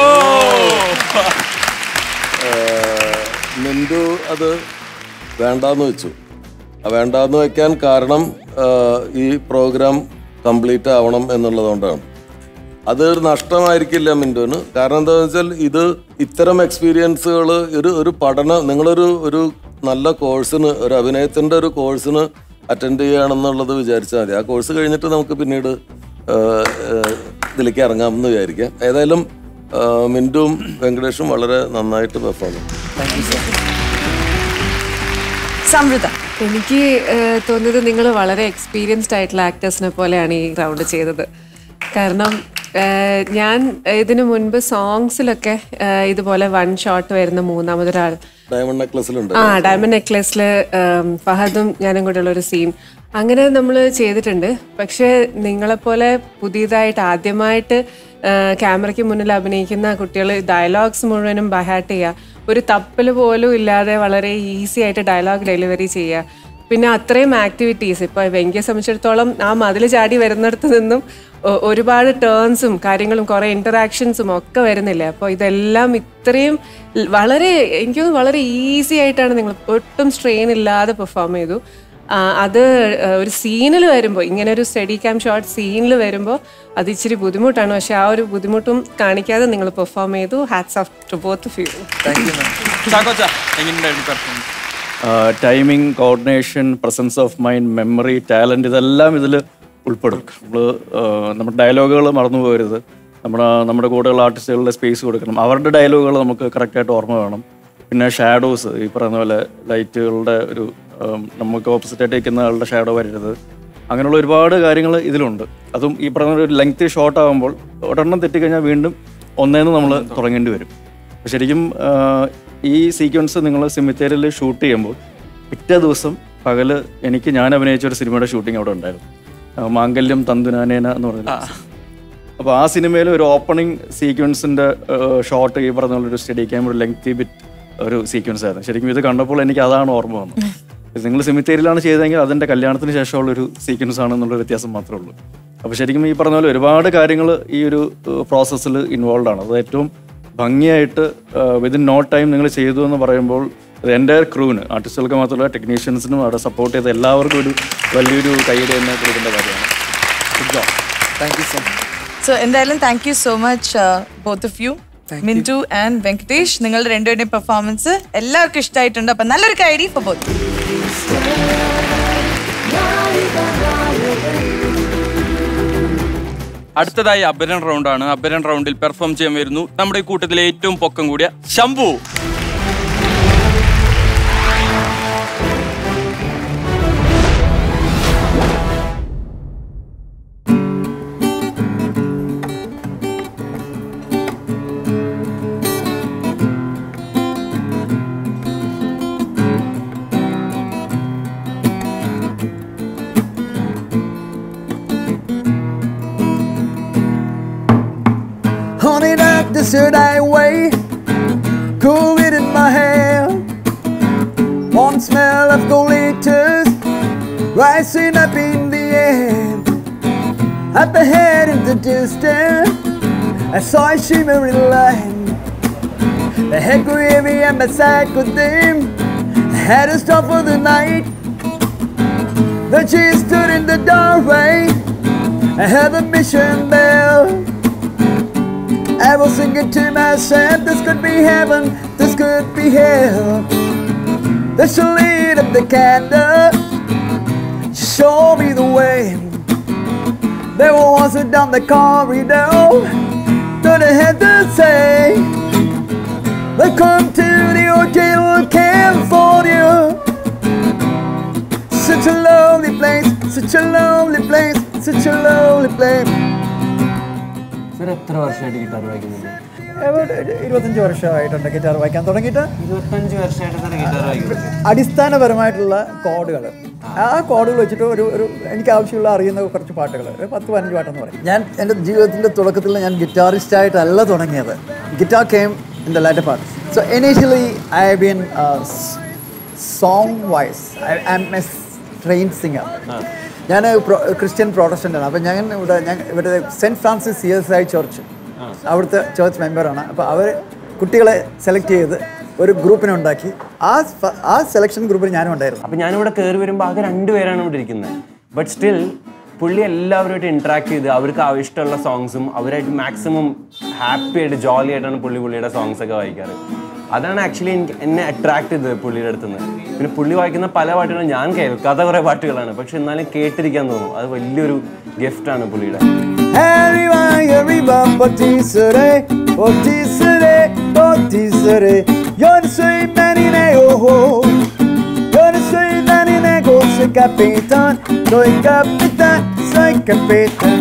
ആഹ്, മിന്റു അത് വേണ്ടാന്ന് വെച്ചു ആ വേണ്ടാന്ന് വെക്കാൻ കാരണം ആഹ്, ഈ പ്രോഗ്രാം കംപ്ലീറ്റ് ആവണം എന്നുള്ളതുകൊണ്ടാണ് അത് ഒരു നഷ്ടമായിരിക്കില്ല മിന്റുവിന് കാരണം എന്താണെന്ന് വെച്ചാൽ ഇത് ഇത്തരം എക്സ്പീരിയൻസുകൾ ഒരു ഒരു പഠനം നിങ്ങളൊരു ഒരു നല്ല കോഴ്സിന് ഒരു അഭിനയത്തിന്റെ ഒരു കോഴ്സിന് അറ്റൻഡ് ചെയ്യുകയാണെന്നുള്ളത് വിചാരിച്ചാൽ മതി ആ കോഴ്സ് കഴിഞ്ഞിട്ട് നമുക്ക് പിന്നീട് ആ, ആ, ഇതിലേക്ക് ഇറങ്ങാമെന്ന് വിചാരിക്കാം ഏതായാലും ആ, മിന്റുവും വെങ്കടേഷും വളരെ നന്നായിട്ട് പെർഫോം ചെയ്തു സമൃദ്ധ എനിക്ക് ഏഹ്, തോന്നിയത് നിങ്ങൾ വളരെ എക്സ്പീരിയൻസ്ഡ് ആയിട്ടുള്ള ആക്ടേഴ്സിനെ പോലെയാണ് ഈ റൗണ്ട് ചെയ്തത് കാരണം ഏഹ്, ഞാൻ ഇതിനു മുൻപ് സോങ്സിലൊക്കെ ഏഹ്, ഇതുപോലെ വൺ ഷോട്ട് വരുന്ന മൂന്നാമതൊരാൾ ഡയമണ്ട് നെക്ലസിലുണ്ട് ആ ഡയമണ്ട് നെക്ലസിൽ ഫഹദും ഞാനും കൂടെയുള്ള ഒരു സീൻ അങ്ങനെ നമ്മൾ ചെയ്തിട്ടുണ്ട് പക്ഷേ നിങ്ങളെപ്പോലെ പുതിയതായിട്ട് ആദ്യമായിട്ട് ക്യാമറയ്ക്ക് മുന്നിൽ അഭിനയിക്കുന്ന കുട്ടികൾ ഡയലോഗ്സ് മുഴുവനും ബഹാട്ട് ചെയ്യുക ഒരു തപ്പൽ പോലും ഇല്ലാതെ വളരെ ഈസി ആയിട്ട് ഡയലോഗ് ഡെലിവറി ചെയ്യുക പിന്നെ അത്രയും ആക്ടിവിറ്റീസ് ഇപ്പോൾ വെങ്കിയെ സംബന്ധിച്ചിടത്തോളം ആ മതിൽ ചാടി വരുന്നിടത്ത് നിന്നും ഒ- ഒരുപാട് ടേൺസും കാര്യങ്ങളും കുറേ ഇൻറ്ററാക്ഷൻസും ഒക്കെ വരുന്നില്ലേ അപ്പോൾ ഇതെല്ലാം ഇത്രയും ൽ- വളരെ എനിക്ക് തോന്നുന്നു വളരെ ഈസി ആയിട്ടാണ് നിങ്ങൾ ഒട്ടും സ്ട്രെയിൻ ഇല്ലാതെ പെർഫോം ചെയ്തു ആ, അത് ആ, ഒരു സീനിൽ വരുമ്പോൾ ഇങ്ങനെ ഒരു സ്റ്റഡി ക്യാം ഷോട്ട് സീനിൽ വരുമ്പോൾ അത് ഇച്ചിരി ബുദ്ധിമുട്ടാണ് പക്ഷെ ആ ഒരു ബുദ്ധിമുട്ടും കാണിക്കാതെ നിങ്ങൾ പെർഫോം ചെയ്തു hats off to both few ചാക്കോച്ച എങ്ങനെയുണ്ടായിരുന്നു performance timing coordination presence of mind memory talent ഇതെല്ലാം ഇതിൽ ഉൾപ്പെടും നമ്മൾ നമ്മുടെ ഡയലോഗുകൾ മറന്നു പോകരുത് നമ്മുടെ നമ്മുടെ കൂടെയുള്ള ആർട്ടിസ്റ്റുകളുടെ സ്പേസ് കൊടുക്കണം അവരുടെ ഡയലോഗുകൾ നമുക്ക് കറക്റ്റായിട്ട് ഓർമ്മ വേണം പിന്നെ ഷാഡോസ് ഈ പറയുന്ന പോലെ ലൈറ്റുകളുടെ ഒരു ഉം, നമുക്ക് ഓപ്പോസിറ്റായിട്ട് നിൽക്കുന്ന ആളുടെ ഷാഡോ വരരുത് അങ്ങനെയുള്ള ഒരുപാട് കാര്യങ്ങൾ ഇതിലുണ്ട് അതും ഈ പറഞ്ഞ ഒരു ലെങ്ത് ഷോർട്ട് ആകുമ്പോൾ ഒരെണ്ണം തെറ്റിക്കഴിഞ്ഞാൽ വീണ്ടും ഒന്നേന്ന് നമ്മൾ തുടങ്ങേണ്ടി വരും അപ്പൊ ശരിക്കും ആ, ഈ സീക്വൻസ് നിങ്ങൾ സിമിത്തേരിയിൽ ഷൂട്ട് ചെയ്യുമ്പോൾ പിറ്റേ ദിവസം പകല് എനിക്ക് ഞാൻ അഭിനയിച്ച ഒരു സിനിമയുടെ ഷൂട്ടിംഗ് അവിടെ ഉണ്ടായിരുന്നു ആ, മാംഗല്യം തന്തുനാനേന എന്ന് പറഞ്ഞ അപ്പോൾ ആ സിനിമയിൽ ഒരു ഓപ്പണിംഗ് സീക്വൻസിന്റെ ഷോട്ട് ഈ പറഞ്ഞ പോലെ ഒരു സ്റ്റഡി ക്യാം ഒരു ലെങ്തി ബിറ്റ് ഒരു സീക്വൻസ് ആയിരുന്നു ശരിക്കും ഇത് കണ്ടപ്പോൾ എനിക്ക് അതാണ് ഓർമ്മ വന്നത് ഇത് നിങ്ങൾ സിമിത്തേരിയിലാണ് ചെയ്തതെങ്കിൽ അതിന്റെ കല്യാണത്തിന് ശേഷമുള്ള ഒരു സീക്വൻസ് ആണെന്നുള്ള വ്യത്യാസം മാത്രമേ ഉള്ളൂ അപ്പോൾ ശരിക്കും ഈ പറഞ്ഞ പോലെ ഒരുപാട് കാര്യങ്ങൾ ഈ ഒരു പ്രോസസ്സിൽ ഇൻവോൾവ് ആണ് അത് ഏറ്റവും ഭംഗിയായിട്ട് വിതിൻ നോ ടൈം നിങ്ങൾ ചെയ്തു എന്ന് പറയുമ്പോൾ എൻ്റെ ക്രൂവിന് ആർട്ടിസ്റ്റുകൾക്ക് മാത്രമല്ല ടെക്നീഷ്യൻസിനും അവിടെ സപ്പോർട്ട് ചെയ്ത എല്ലാവർക്കും ഒരു വലിയൊരു കൈയ്യടി തന്നെ കൊടുക്കേണ്ട കാര്യമാണ് good job thank you so much so എന്തായാലും thank you so much both of you Mintu and Venkatesh നിങ്ങളുടെ രണ്ടുപേരുടെയും പെർഫോമൻസ് എല്ലാവർക്കും ഇഷ്ടമായിട്ടുണ്ട് അപ്പൊ നല്ലൊരു കൈഡി ഫോർ ബോത്ത് അടുത്തതായി അപരൻ റൗണ്ടാണ് അപരൻ റൗണ്ടിൽ പെർഫോം ചെയ്യാൻ വരുന്നു നമ്മുടെ ഈ കൂട്ടത്തിലെ ഏറ്റവും പൊക്കം കൂടിയ Shambhu Honey, that desert highway, cool it in my hand. Warm smell of goleaters rising up in the air. Up ahead in the distance, I saw a shimmering line. The heck gravy and my sack with them had to stop for the night. Then she stood in the doorway. I heard the mission bell. I was singing to myself, this could be heaven, this could be hell. Then she lit up the candle, she showed me the way. There was a down the corridor, that I had to say. Welcome to the Hotel California. Such a lovely place, such a lovely place, such a lovely place. Sir എത്ര വർഷമായിട്ട് guitar വായിക്കുന്നുണ്ട് ഇരുപത്തഞ്ച് വർഷമായിട്ടുണ്ട് guitar വായിക്കാൻ തുടങ്ങിയിട്ട് ഇരുപത്തഞ്ച് വർഷമായിട്ട് sir guitar വായിക്കുന്നത് അടിസ്ഥാനപരമായിട്ടുള്ള കോഡുകൾ ആ കോഡുകൾ വെച്ചിട്ട് ഒരു ഒരു എനിക്ക് ആവശ്യമുള്ള അറിയുന്ന കുറച്ച് പാട്ടുകൾ ഒരു പത്ത് പതിനഞ്ച് പാട്ടെന്ന് പറയും ഞാൻ എൻ്റെ ജീവിതത്തിൻ്റെ തുടക്കത്തിൽ ഞാൻ ഗിറ്റാറിസ്റ്റ് ആയിട്ടല്ല തുടങ്ങിയത് guitar came in the later part so initially I have been song wise I am a train singer ഞാൻ ക്രിസ്ത്യൻ പ്രോട്ടസ്റ്റൻ്റ് ആണ് അപ്പം ഞാൻ ഇവിടെ ഞാൻ ഇവിടെ Saint Francis C S I church അവിടുത്തെ ചേർച്ച് മെമ്പറാണ് അപ്പോൾ അവർ കുട്ടികളെ സെലക്ട് ചെയ്ത് ഒരു ഗ്രൂപ്പിനെ ഉണ്ടാക്കി ആ ഫ- ആ സെലക്ഷൻ ഗ്രൂപ്പിൽ ഞാനും ഉണ്ടായിരുന്നു അപ്പൊ ഞാനിവിടെ കയറി വരുമ്പോൾ ആകെ രണ്ടുപേരാണ് ഇവിടെ ഇരിക്കുന്നത് ബട്ട് സ്റ്റിൽ പുള്ളി എല്ലാവരുമായിട്ട് ഇന്ററാക്ട് ചെയ്ത് അവർക്ക് ആ ഇഷ്ടമുള്ള സോങ്സും അവരായിട്ട് മാക്സിമം ഹാപ്പി ആയിട്ട് ജോളി ആയിട്ടാണ് പുള്ളി പുള്ളിയുടെ സോങ്സ് ഒക്കെ വായിക്കാറ് അതാണ് ആക്ച്വലി എനിക്ക് എന്നെ അട്രാക്ട് ചെയ്തത് പുള്ളിയുടെ അടുത്ത് നിന്ന് പിന്നെ പുള്ളി വായിക്കുന്ന പല പാട്ടുകളും ഞാൻ കേൾക്കാത്ത കുറേ പാട്ടുകളാണ് പക്ഷെ എന്നാലും കേട്ടിരിക്കാൻ തോന്നും അത് വലിയൊരു ഗിഫ്റ്റാണ് പുള്ളിയുടെ Arriva, arriva, potisere, potisere, potisere. Io ne sono manine, oh oh. Io ne sono manine, go sei capitan, soy capitan, soy capitan.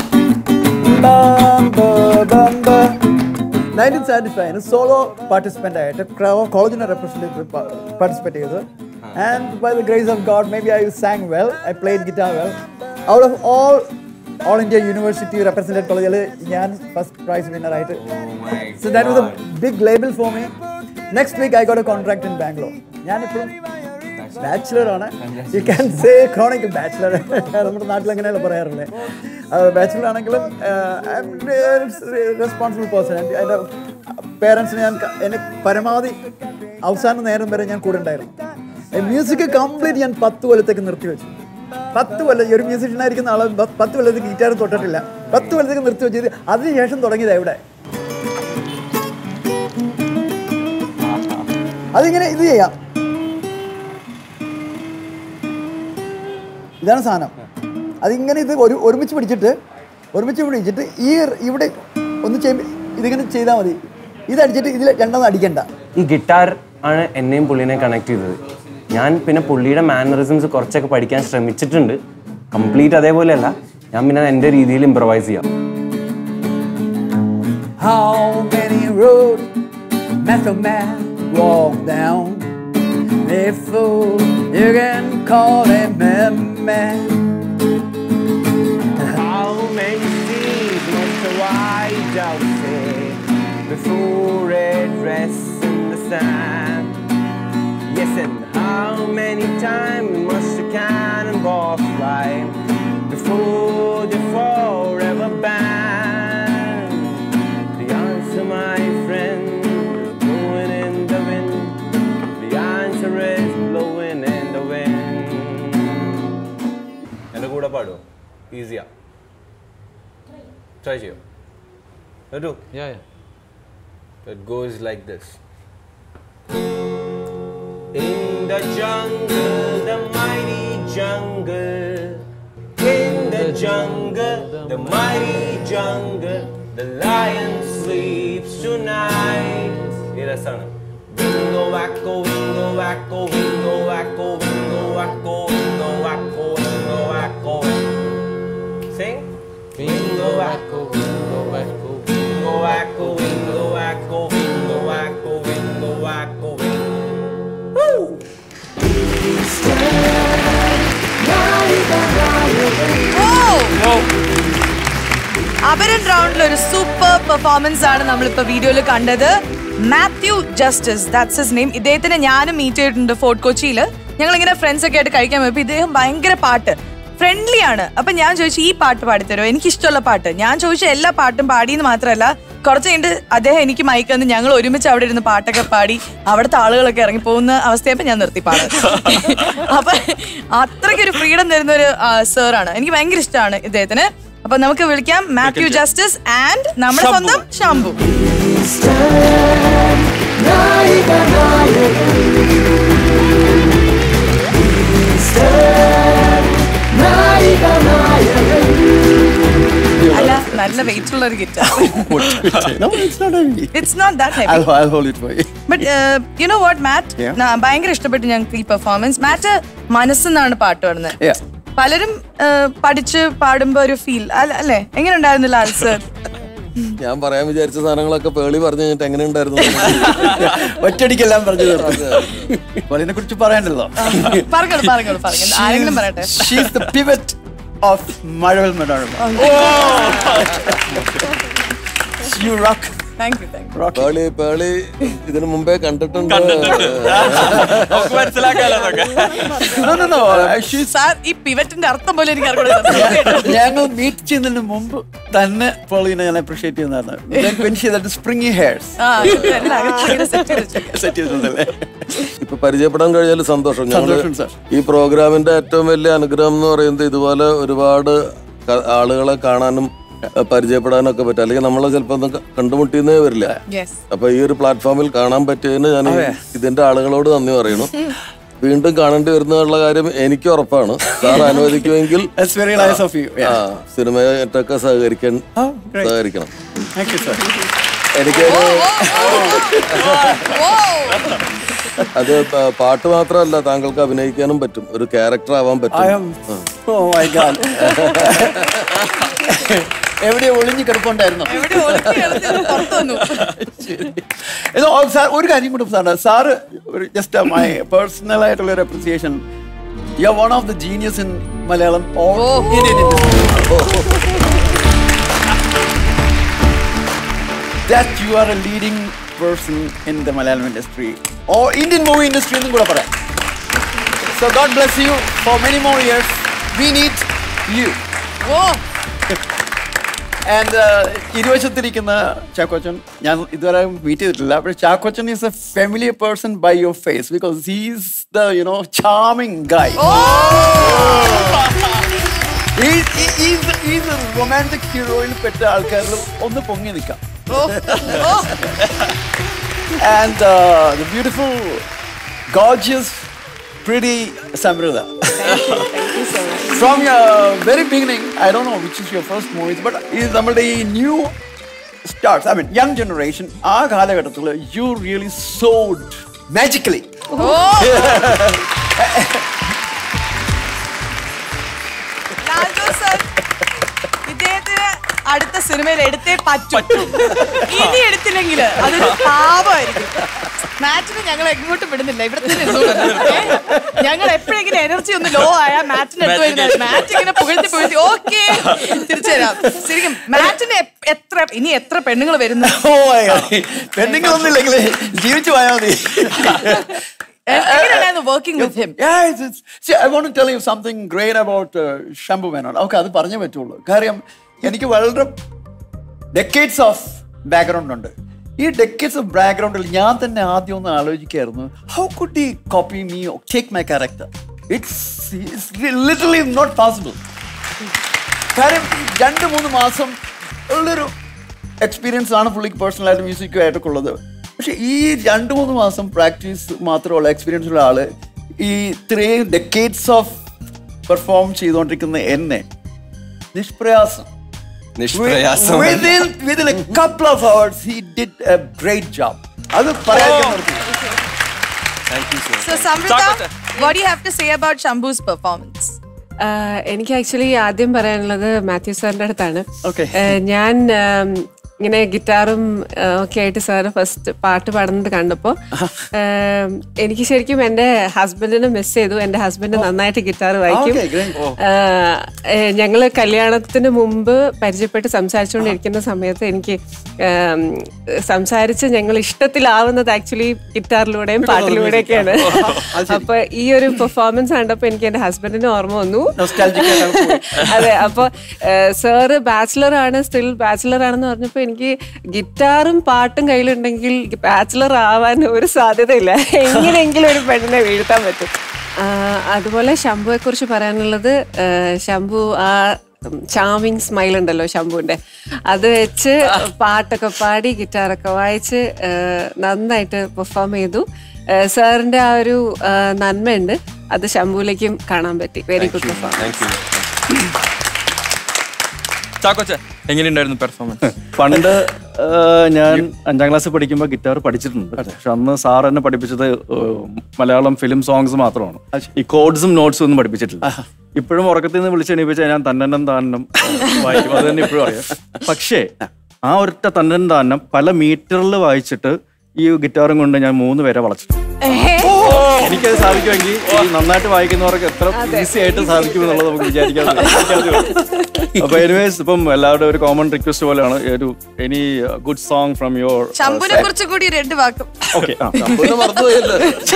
Bamba, bamba. 1975 solo participant ആയിട്ട് കോളേജിനെ റെപ്രസെൻറ്റേറ്റീവ് പാർട്ടിസിപ്പേറ്റ് ചെയ്തു and by the grace of God maybe I sang well I played guitar well out of all all India university represent കോളേജിൽ ഞാൻ first prize winner ആയിട്ട് so that was a big label for me next week I got a contract in Bangalore ഞാനിപ്പോഴും bachelor ആണ് you can say chronic bachelor നമ്മുടെ നാട്ടിൽ അങ്ങനെയല്ല പറയാറുള്ളത് bachelor ആണെങ്കിലും റെസ്പോൺസിബിൾ പേഴ്സൺ എൻ്റെ പേരൻസിന് ഞാൻ ക- എന്നെ പരമാവധി അവസാന നേരം വരെ ഞാൻ കൂടെ ഉണ്ടായിരുന്നു മ്യൂസിക് കംപ്ലീറ്റ് ഞാൻ പത്ത് കൊല്ലത്തേക്ക് നിർത്തി വെച്ചു പത്ത് കൊല്ലം ഈ ഒരു മ്യൂസിഷ്യൻ ആയിരിക്കുന്ന ആൾ പ- പത്ത് കൊല്ലത്തേക്ക് ഗിറ്റാർ തൊട്ടിട്ടില്ല പത്ത് കൊല്ലത്തേക്ക് നിർത്തി വെച്ചത് അതിനുശേഷം തുടങ്ങിയതാണ് ഇവിടെ അതിങ്ങനെ ഇത് ചെയ്യാം ഇതാണ് സാധനം അതിങ്ങനെ ഇത് ഒരു ഒരുമിച്ച് പിടിച്ചിട്ട് ഒരുമിച്ച് പിടിച്ചിട്ട് ഈ ഇവിടെ ഒന്ന് ചെയ്യുമ്പോൾ ഇതിങ്ങനെ ചെയ്താൽ മതി ഇതടിച്ചിട്ട് ഇതിൽ രണ്ടാമത് അടിക്കണ്ട ഈ ഗിറ്റാർ ആണ് എന്നെയും പുള്ളിനെ കണക്ട് ചെയ്തത് ഞാൻ പിന്നെ പുള്ളിയുടെ മാനറിസംസ് കുറച്ചൊക്കെ പഠിക്കാൻ ശ്രമിച്ചിട്ടുണ്ട് കംപ്ലീറ്റ് അതേപോലെയല്ല ഞാൻ പിന്നെ എൻ്റെ രീതിയിൽ ഇമ്പ്രവൈസ് ചെയ്യാം How many roads must a man walk down before you can call him a man? How many seas must a white dove say before it rests in the sand? Yes, and how many times must a cannonball fly before they forever ban? The answer, my friend, is blowing in the wind. The answer is blowing in the wind. എൻ്റെ കൂടെ പാടുമോ ഈസിയാ try ചെയ്യോ പറ്റൂ It goes like this. In the jungle, the mighty jungle. In the jungle, the mighty jungle. The lion sleeps tonight. ഈ രസമാണ് Wingo wacko, wingo wacko, wingo wacko, wingo wacko, wingo wacko, wingo wacko. Sing. Wingo wacko, wingo wacko, wingo wacko, wingo wacko, wingo wacko, wingo wacko, wingo. Woo! അപരൻ റൗണ്ടിൽ ഒരു super performance ആണ് നമ്മളിപ്പോ വീഡിയോയിൽ കണ്ടത് Mathew justice that's his name ഇദ്ദേഹത്തിനെ ഞാനും meet ചെയ്തിട്ടുണ്ട് fort കൊച്ചിയിൽ ഞങ്ങൾ ഇങ്ങനെ ഫ്രണ്ട്സ് ഒക്കെ ആയിട്ട് കഴിക്കാൻ പോയപ്പോൾ ഇദ്ദേഹം ഭയങ്കര പാട്ട് ഫ്രണ്ട്ലി ആണ് അപ്പൊ ഞാൻ ചോദിച്ചു ഈ പാട്ട് പാടിത്തരോ എനിക്ക് ഇഷ്ടമുള്ള പാട്ട് ഞാൻ ചോദിച്ച എല്ലാ പാട്ടും പാടിയെന്ന് മാത്രമല്ല കുറച്ച് കഴിഞ്ഞിട്ട് അദ്ദേഹം എനിക്ക് മയക്ക് തന്ന് ഞങ്ങൾ ഒരുമിച്ച് അവിടെ ഇരുന്ന് പാട്ടൊക്കെ പാടി അവിടുത്തെ ആളുകളൊക്കെ ഇറങ്ങി പോകുന്ന അവസ്ഥയപ്പോൾ ഞാൻ നിർത്തി പാടും അപ്പൊ അത്രയ്ക്കൊരു ഫ്രീഡം തരുന്ന ഒരു സാറാണ് എനിക്ക് ഭയങ്കര ഇഷ്ടമാണ് ഇദ്ദേഹത്തിന് അപ്പൊ നമുക്ക് വിളിക്കാം മാത്യു ജസ്റ്റിസ് ആൻഡ് നമ്മുടെ സ്വന്തം ശംഭു അല്ല നല്ല വെയിറ്റ് ഉള്ള ഒരു guitar no, it's not heavy. It's not that I'll, heavy I'll hold it for you. But you know what Matt Yeah. ഭയങ്കര ഇഷ്ടപ്പെട്ടു ഞങ്ങൾക്ക് ഈ പെർഫോമൻസ് മാറ്റ് മനസ്സെന്നാണ് പാട്ട് പാടുന്നത് Yeah. പലരും uh, പഠിച്ച് പാടുമ്പോ ഒരു ഫീൽ അല്ലേ എങ്ങനെ ഉണ്ടായിരുന്നില്ല ലാൽ സർ ഞാൻ പറയാൻ വിചാരിച്ച സാധനങ്ങളൊക്കെ പേളി പറഞ്ഞു കഴിഞ്ഞിട്ട് എങ്ങനെ ഉണ്ടായിരുന്നു ഒറ്റയടിക്കെല്ലാം പറഞ്ഞു തീർത്തു ഇതിനെ കുറിച്ച് പറയാണ്ടല്ലോ പറഞ്ഞോളൂ പറഞ്ഞോളൂ പറഞ്ഞു ആരെങ്കിലും പറയട്ടെ she's the pivot of Mazhavil Manorama you rock thank you thank you Pearle Pearle ഇതിനു മുമ്പേ കണ്ടിട്ടുണ്ട് No, no, no. She's sir ഈ പിവറ്റിന്റെ അർത്ഥം പോലെ എനിക്ക് അറിയാം ഞങ്ങൾ മീറ്റ് ചെയ്യുന്നതിന് മുമ്പ് തന്നെ പോളിനെ ഞാൻ അപ്രീഷിയേറ്റ് ചെയ്യുന്നതാണ് സ്പ്രിംഗി ഹെയർസ് ആ എല്ലാം അകത്ത് ഇങ്ങനെ set ചെയ്ത് വെച്ചേക്കാം. സെറ്റ് ചെയ്തിട്ടുണ്ടല്ലേ ഇപ്പൊ പരിചയപ്പെടാൻ കഴിഞ്ഞാൽ സന്തോഷം ഞങ്ങള് സന്തോഷം, sir. ഈ പ്രോഗ്രാമിന്റെ ഏറ്റവും വലിയ അനുഗ്രഹം എന്ന് പറയുന്നത് ഇതുപോലെ ഒരുപാട് ക- ആളുകളെ കാണാനും ആ, പരിചയപ്പെടാനൊക്കെ പറ്റും അല്ലെങ്കിൽ നമ്മളെ ചിലപ്പോൾ ഒന്നും ക- കണ്ടുമുട്ടിയെന്നേ വരില്ല യെസ് അപ്പൊ ഈ ഒരു പ്ലാറ്റ്ഫോമിൽ കാണാൻ പറ്റിയതിന് ഞാൻ ഈ ഇതിന്റെ ആളുകളോട് നന്ദി പറയുന്നു വീണ്ടും കാണേണ്ടി വരുന്നുള്ള കാര്യം എനിക്ക് ഉറപ്പാണ് സാർ അനുവദിക്കുമെങ്കിൽ That's very nice of you. ആ സിനിമയായിട്ടൊക്കെ സഹകരിക്കാൻ great. സഹകരിക്കണം Thank you, sir. എനിക്ക് അത് പ- പാട്ട് മാത്രമല്ല താങ്കൾക്ക് അഭിനയിക്കാനും പറ്റും ഒരു ക്യാരക്ടർ ആവാൻ I പറ്റും am. Oh my God. എവിടെയോ ഒളിഞ്ഞു കിടപ്പുണ്ടായിരുന്നു ഇത് ഓ, സാർ ഒരു കാര്യം കൂടെ സാറ് സാറ് ഒരു ജസ്റ്റ് മൈ പേഴ്സണൽ ആയിട്ടുള്ള ഒരു appreciation you are one of the genius in Malayalam or Indian that you are a leading person in the Malayalam industry or Indian movie industry എന്നും കൂടെ പറയാം So God bless you for many more years. We need you. And ഇരുവശത്തിരിക്കുന്ന ചാക്കോച്ചൻ ഞാൻ ഇതുവരെ meet ചെയ്തിട്ടില്ല പക്ഷേ Chackochan is a familiar person by your face because he's the you know charming guy is romantic ഹീറോയിൽ പെട്ട ആൾക്കാരിൽ ഒന്ന് പൊങ്ങി നിൽക്കാം and uh, the beautiful, gorgeous, pretty Samrita. From your very beginning, I don't know which is your first movie, but is നമ്മളുടെ ഈ new starts, I mean, young generation, ആ കാലഘട്ടത്തിൽ you really soared magically. ഇദ്ദേഹത്തിന് അടുത്ത സിനിമയിൽ എടുത്തേ പറ്റൂ ഇനി എടുത്തില്ലെങ്കിൽ അതൊരു പാപമായിരിക്കും മാറ്റിന് ഞങ്ങൾ എങ്ങോട്ടും വിടുന്നില്ല ഇവിടെ തന്നെ ഇരുന്നോളൂ. ഏ? ഞങ്ങൾ എപ്പോഴെങ്കിലും എനർജി ഒന്ന് ലോ ആയാൽ മാറ്റിന് എടുത്തു വരുന്നത് മാറ്റ് ഇങ്ങനെ പുകഴ്ത്തി പുകഴ്ത്തി ഓക്കെ തിരിച്ചു തരാം ശരിക്കും മാറ്റിന് എപ്- എത്ര ഇനി എത്ര പെണ്ണുങ്ങൾ വരുന്നു ഓ പെണ്ണുങ്ങളൊന്നും ഇല്ലെങ്കിൽ ജീവിച്ചു പോയാൽ മതി എങ്ങനെയായിരുന്നു working with him Yeah, it's, it's, see, I want to tell you something great about uh, Shambhu Menon. Okay, അത് പറഞ്ഞേ പറ്റുള്ളൂ കാര്യം എനിക്ക് വളരെ ഡെക്കേഡ്സ് ഓഫ് ബാക്ക്ഗ്രൗണ്ട് ഉണ്ട് ഈ ഡെക്കേഡ്സ് ഓഫ് ബാക്ക്ഗ്രൗണ്ടിൽ ഞാൻ തന്നെ ആദ്യം ഒന്ന് ആലോചിക്കായിരുന്നു ഹൗ കുഡ് ഈ copy me take my character it's literally not possible കാര്യം രണ്ട് മൂന്ന് മാസം ഉള്ളൊരു എക്സ്പീരിയൻസ് ആണ് പുള്ളിക്ക് പേഴ്സണലായിട്ട് മ്യൂസിക്കുമായിട്ടൊക്കെ ഉള്ളത് പക്ഷെ ഈ രണ്ട് മൂന്ന് മാസം പ്രാക്ടീസ് മാത്രമുള്ള എക്സ്പീരിയൻസ് ഉള്ള ആള് ഈ ഇത്രയും ഡെക്കേഡ്സ് ഓഫ് പെർഫോം ചെയ്തുകൊണ്ടിരിക്കുന്ന എന്നെ നിഷ്പ്രയാസം നിഷ്പ്രയാസം. within within a couple of hours he did a great job അത് പറയാൻ ഞാൻ നിർത്തി. So Samrita, what do you have to say about Shambhu's performance? ആഹ് എനിക്ക് ആക്ച്വലി ആദ്യം പറയാനുള്ളത് മാത്യു സാറിന്റെ അടുത്താണ് Okay. ആഹ് ഞാൻ ആം, ഇങ്ങനെ ഗിറ്റാറും ആഹ് ഒക്കെ ആയിട്ട് സാറ് ഫസ്റ്റ് പാട്ട് പാടുന്നത് കണ്ടപ്പോൾ എനിക്ക് ശരിക്കും എൻ്റെ ഹസ്ബൻഡിനെ മിസ് ചെയ്തു എൻ്റെ ഹസ്ബൻഡ് നന്നായിട്ട് ഗിറ്റാർ വായിക്കും Okay, great. ആഹ് ഏഹ് ഞങ്ങള് കല്യാണത്തിന് മുമ്പ് പരിചയപ്പെട്ട് സംസാരിച്ചുകൊണ്ടിരിക്കുന്ന സമയത്ത് എനിക്ക് ആം, സംസാരിച്ച് ഞങ്ങൾ ഇഷ്ടത്തിലാവുന്നത് ആക്ച്വലി ഗിറ്റാറിലൂടെയും പാട്ടിലൂടെയൊക്കെയാണ് അപ്പൊ ഈ ഒരു പെർഫോമൻസ് കണ്ടപ്പോ എനിക്ക് എന്റെ ഹസ്ബൻഡിന് ഓർമ്മ വന്നു Nostalgic ആയിട്ടാണ് പോയി. അതെ അപ്പൊ സാറ് ബാച്ചിലർ ആണ് സ്റ്റിൽ ബാച്ചിലർ ആണെന്ന് പറഞ്ഞപ്പോ എനിക്ക് ഗിറ്റാറും പാട്ടും കയ്യിലുണ്ടെങ്കിൽ ബാച്ചിലർ ആവാൻ ഒരു സാധ്യതയില്ല എങ്ങനെയെങ്കിലും ഒരു പെണ്ണിനെ വീഴ്ത്താൻ പറ്റും ആ, അതുപോലെ ശംഭുവെ കുറിച്ച് പറയാനുള്ളത് ആ, ശംഭു ആ ചാമിങ് സ്മൈൽ ഉണ്ടല്ലോ ശംഭുവിന്റെ അത് വെച്ച് പാട്ടൊക്കെ പാടി ഗിറ്റാറൊക്കെ വായിച്ച് ആ, നന്നായിട്ട് പെർഫോം ചെയ്തു ആ, സാറിന്റെ ആ ഒരു ആ, നന്മയുണ്ട് അത് ശംഭുവിലേക്കും കാണാൻ പറ്റി വെരി ഗുഡ് പെർഫോമൻസ് ചാക്കോച്ച എങ്ങനെയുണ്ടായിരുന്നു പെർഫോമൻസ് പണ്ട് ആ, ഞാൻ അഞ്ചാം ക്ലാസ്സിൽ പഠിക്കുമ്പോൾ ഗിറ്റാർ പഠിച്ചിട്ടുണ്ട് പക്ഷെ അന്ന് സാർ എന്നെ പഠിപ്പിച്ചത് ഏഹ്, മലയാളം ഫിലിം സോങ്സ് മാത്രമാണ് ഈ കോഡ്സും നോട്ട്സും ഒന്നും പഠിപ്പിച്ചിട്ടില്ല ഇപ്പോഴും ഉറക്കത്തിൽ നിന്ന് വിളിച്ച് എണീപ്പിച്ചാൽ ഞാൻ തന്നനം താന്നം വായിക്കും അത് തന്നെ ഇപ്പോഴും അറിയാം പക്ഷേ ആ ഒരൊറ്റ തന്നനം താന്നം പല മീറ്ററിൽ വായിച്ചിട്ട് ഈ ഗിറ്റാറും കൊണ്ട് ഞാൻ മൂന്ന് പേരെ വളച്ചിട്ടുണ്ട് എനിക്കത് സാധിക്കുമെങ്കിൽ ഈ നന്നായിട്ട് വായിക്കുന്നവർക്ക് എത്ര ഈസി ആയിട്ട് സാധിക്കും എന്നുള്ളത് നമുക്ക് വിചാരിക്കാതെ അപ്പൊ എനിവേസ് ഇപ്പം എല്ലാവരുടെ ഒരു കോമൺ റിക്വസ്റ്റ് പോലെയാണ് ഒരു any good song from your ശംഭുവിനെ കുറിച്ച് കൂടി രണ്ട് വാക്കും ഓക്കെ ശംഭുവിനെ മറന്നുപോയല്ലോ.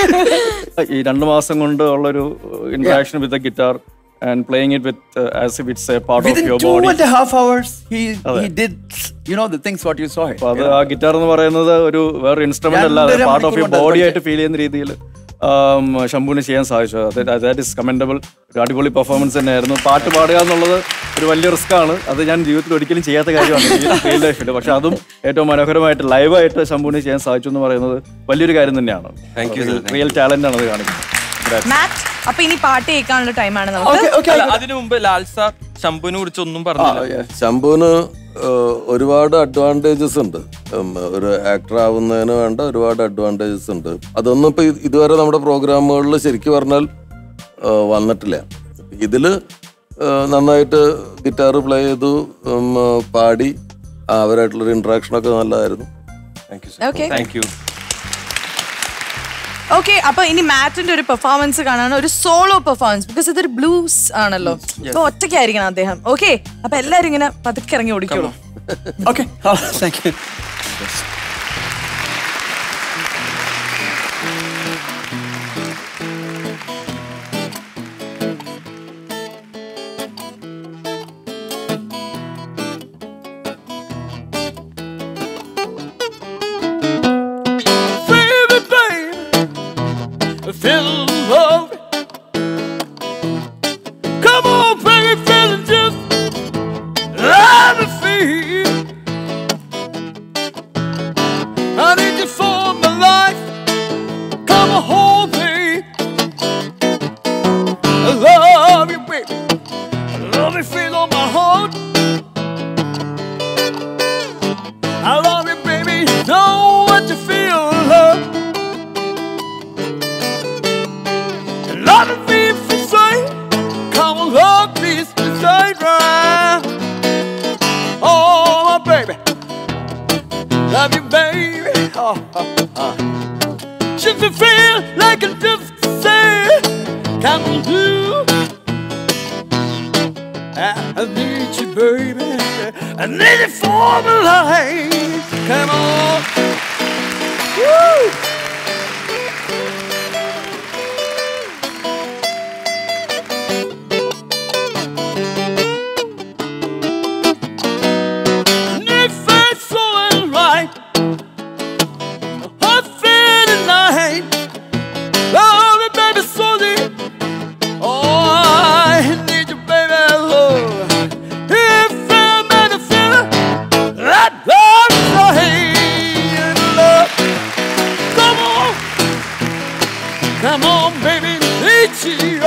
ഈ രണ്ട് മാസം കൊണ്ട് ഉള്ളൊരു interaction with guitar and playing it with as if it's a part of Within your two body and a half hours, he അതെ. he did, you know, the things what you saw. അപ്പൊ അത് ആ guitar എന്ന് പറയുന്നത് ഒരു വേറെ instrument രണ്ടര അല്ലാതെ പാർട്ട് ഓഫ് യുവർ മണിക്കൂർ കൊണ്ട് ബോഡി അത് ആയിട്ട് ഫീൽ ചെയ്യുന്ന രീതിയിൽ ആം, ശംഭുവിന് ചെയ്യാൻ സാധിച്ചു ദാറ്റ് ഇസ് കമൻഡബിൾ ഒരു അടിപൊളി പെർഫോമൻസ് തന്നെയായിരുന്നു പാട്ട് പാടുക എന്നുള്ളത് ഒരു വലിയ റിസ്ക് ആണ് അത് ഞാൻ ജീവിതത്തിൽ ഒരിക്കലും ചെയ്യാത്ത കാര്യമാണ് റിയൽ ലൈഫിൽ പക്ഷെ അതും ഏറ്റവും മനോഹരമായിട്ട് ലൈവായിട്ട് ശംഭുവിന് ചെയ്യാൻ സാധിച്ചു എന്ന് പറയുന്നത് വലിയൊരു കാര്യം തന്നെയാണ് Thank you, sir. Real talent ആണ് അത് കാണിക്കുന്നത് മാറ്റ് അപ്പൊ ഇനി പാട്ട് കേൾക്കാനുള്ള ടൈമാണ് നമുക്ക് അല്ല, അതിനു മുമ്പ് ലാൽ സാർ ശംഭുവിനെ കുറിച്ച് ഒന്നും പറഞ്ഞില്ല ശംഭുവിന് ഏഹ്, ഒരുപാട് അഡ്വാൻറ്റേജസ് ഉണ്ട് ഉം, ഒരു ആക്ടർ ആവുന്നതിന് വേണ്ട ഒരുപാട് അഡ്വാൻറ്റേജസ് ഉണ്ട് അതൊന്നും ഇപ്പൊ ഇത് ഇതുവരെ നമ്മുടെ പ്രോഗ്രാമുകളിൽ ശരിക്കും പറഞ്ഞാൽ ഏഹ്, വന്നിട്ടില്ല ഇതില് ഏഹ്, നന്നായിട്ട് ഗിറ്റാർ പ്ലേ ചെയ്തു ഉം, പാടി ആ, അവരായിട്ടുള്ളൊരു ഇന്ററാക്ഷൻ ഒക്കെ നല്ലതായിരുന്നു thank you Okay. Thank you okay അപ്പൊ ഇനി മാറ്റിന്റെ ഒരു പെർഫോമൻസ് കാണാൻ ഒരു സോളോ പെർഫോമൻസ് ബിക്കോസ് ഇതൊരു ബ്ലൂസ് ആണല്ലോ അപ്പൊ ഒറ്റയ്ക്കായിരിക്കണം അദ്ദേഹം ഓക്കെ അപ്പൊ എല്ലാരും ഇങ്ങനെ പതുക്കെ ഇറങ്ങി ഓടിക്കോളൂ Okay, thank you. Baby, baby, feel love. Come on, baby, feel it just let me feel. I need you for my life. Come on, hold me. I love you, baby. I love you, feel on my heart. I love you, baby. Know what you feel, love. Love it if you say, come on, love this beside right. Oh, my baby. Love you, baby. Oh, oh, oh. Should you feel like a just say, come on, do. I need you, baby. I need you for my life. Come on. Woo! And if it's all right, I feel the night. Love me, baby, slowly. Oh, I need you, baby, love. If I'm in a feeling, that love is right. Love. Come on. Come on, baby, need you.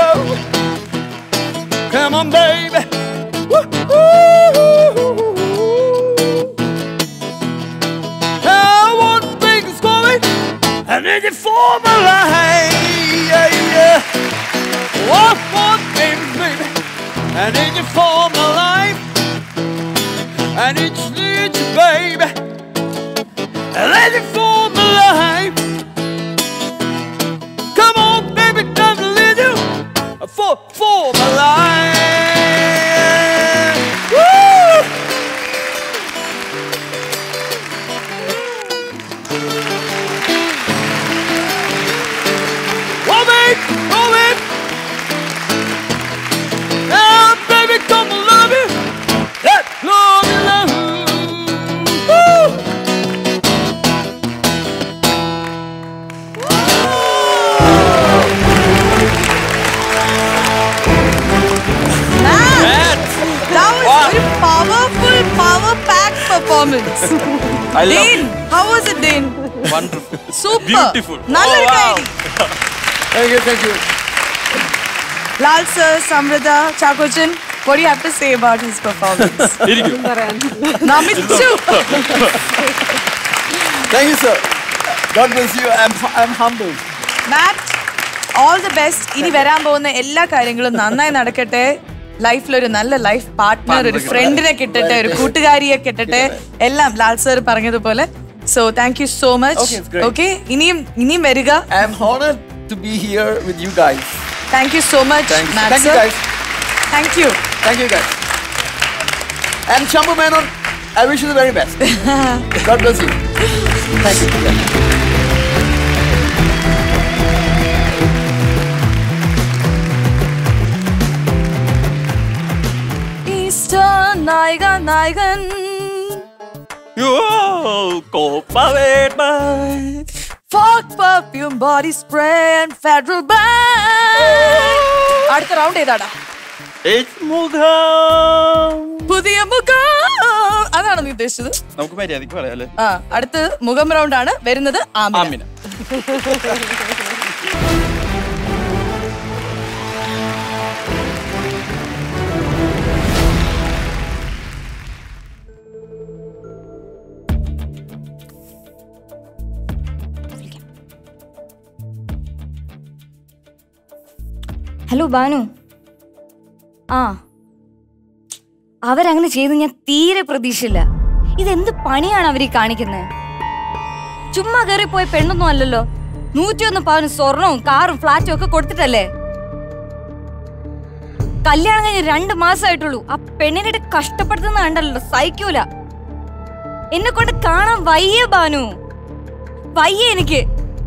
Come on, baby. Woo-hoo. I want things going. I need you for my life. Yeah, yeah. One more thing, baby. I need you for my life. I need you, need you, baby. I need you for my life. Come on, baby, come to lead you for for my life. Woo! Love it, love it. Yeah, baby, come and love it. Yeah, love it, love it. Woo! That was a powerful, power packed performance. I love Dane, how was it, Dane? Wonderful. Super. Beautiful. നല്ലൊരു Oh, wow. കൈ. Thank you, thank you. Lal sir, Samrita, Chakochan, what do you have to say about his performance? ഇരിക്കും. നമിച്ചു. Thank you, sir. God bless you. I'm, I'm humbled. Matt all the best ഇനി വരാൻ പോകുന്ന എല്ലാ കാര്യങ്ങളും നന്നായി നടക്കട്ടെ ലൈഫിൽ ഒരു നല്ല ലൈഫ് പാർട്ട്ണർ ഒരു ഫ്രണ്ടിനെ കിട്ടട്ടെ ഒരു കൂട്ടുകാരിയെ കിട്ടട്ടെ എല്ലാം ലാൽ സർ പറഞ്ഞതുപോലെ so thank you so much Okay, it's great. Okay ഇനിയും ഇനിയും വരിക I'm honored to be here with you guys. Thank you so much Thank you. Matt Thank you, sir guys. Thank you Thank you, guys. And Shambhu Menon, I wish you the very best. God bless you. Thank you. Easter Nayika Nayakan Yo, copa verde. Fogg perfume body spray and Federal Bank അടുത്ത round ഏതാടാ പുതിയ മുഖം അതാണ് നീ ഉദ്ദേശിച്ചത് നമുക്ക് മര്യാദക്ക് പറയാം അല്ലേ ആ അടുത്ത് മുഖം റൗണ്ട് ആണ് വരുന്നത് ആമിന ആമിന. ഹലോ ബാനു ആ അവരങ്ങനെ ചെയ്ത് ഞാൻ തീരെ പ്രതീക്ഷയില്ല ഇതെന്ത് പണിയാണ് അവര് ഈ കാണിക്കുന്നത് ചുമ്മാ കയറി പോയ പെണ്ണൊന്നും അല്ലല്ലോ നൂറ്റിയൊന്ന് പവന് സ്വർണവും കാറും ഫ്ലാറ്റും ഒക്കെ കൊടുത്തിട്ടല്ലേ കല്യാണം കഴിഞ്ഞ് രണ്ട് മാസമായിട്ടുള്ളൂ ആ പെണ്ണിനെ കഷ്ടപ്പെടുത്തുന്ന കണ്ടല്ലോ സഹിക്കൂല എന്നെ കൊണ്ട് കാണാൻ വയ്യ ബാനു വയ്യ എനിക്ക്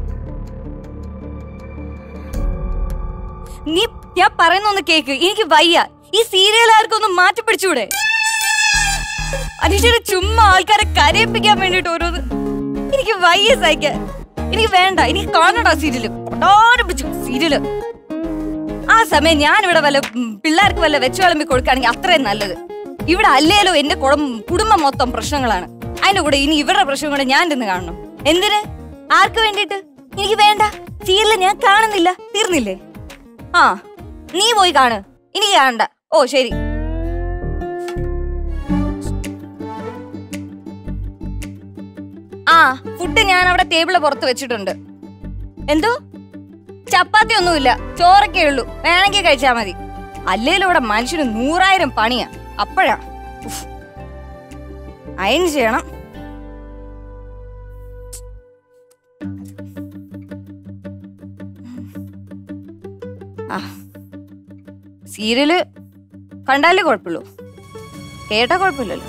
നീ ഞാൻ പറയുന്ന ഒന്ന് കേക്ക് എനിക്ക് വയ്യ ഈ സീരിയൽ ആർക്കും ഒന്ന് മാറ്റി പിടിച്ചൂടെ അനീഷയുടെ ചുമ്മാ ആൾക്കാരെ കരയിപ്പിക്കാൻ വേണ്ടിട്ട് ഓരോന്ന് എനിക്ക് വയ്യ സഹിക്കാൻ എനിക്ക് വേണ്ട എനിക്ക് കാണണ്ട സീരിയല് കൊണ്ടാരം പിടിച്ചു സീരിയല് ആ സമയം ഞാൻ ഇവിടെ വല്ല ഉം, പിള്ളേർക്ക് വല്ല വെച്ചു വിളമ്പി കൊടുക്കുകയാണെങ്കിൽ അത്രയും നല്ലത് ഇവിടെ അല്ലേലോ എന്റെ കുടും- കുടുംബം മൊത്തം പ്രശ്നങ്ങളാണ് അതിന്റെ കൂടെ ഇനി ഇവരുടെ പ്രശ്നം കൂടെ ഞാൻ നിന്ന് കാണണം എന്തിന് ആർക്ക് വേണ്ടിയിട്ട് എനിക്ക് വേണ്ട സീരിയല് ഞാൻ കാണുന്നില്ല തീർന്നില്ലേ ആ നീ പോയി കാണ് എനിക്ക് കാണണ്ട ഓ ശരി ആ ഫുഡ് ഞാൻ അവിടെ ടേബിള് പുറത്ത് വെച്ചിട്ടുണ്ട് എന്തോ ചപ്പാത്തി ഒന്നുമില്ല ചോറൊക്കെ ഉള്ളൂ വേണമെങ്കിൽ കഴിച്ചാ മതി അല്ലേലും ഇവിടെ മനുഷ്യന് നൂറായിരം പണിയാ അപ്പോഴാ ഉഫ്. അയൺ ചെയ്യണം ആ സീരിയല് കണ്ടാലേ കുഴപ്പമില്ലൂ കേട്ടാ കുഴപ്പമില്ലല്ലോ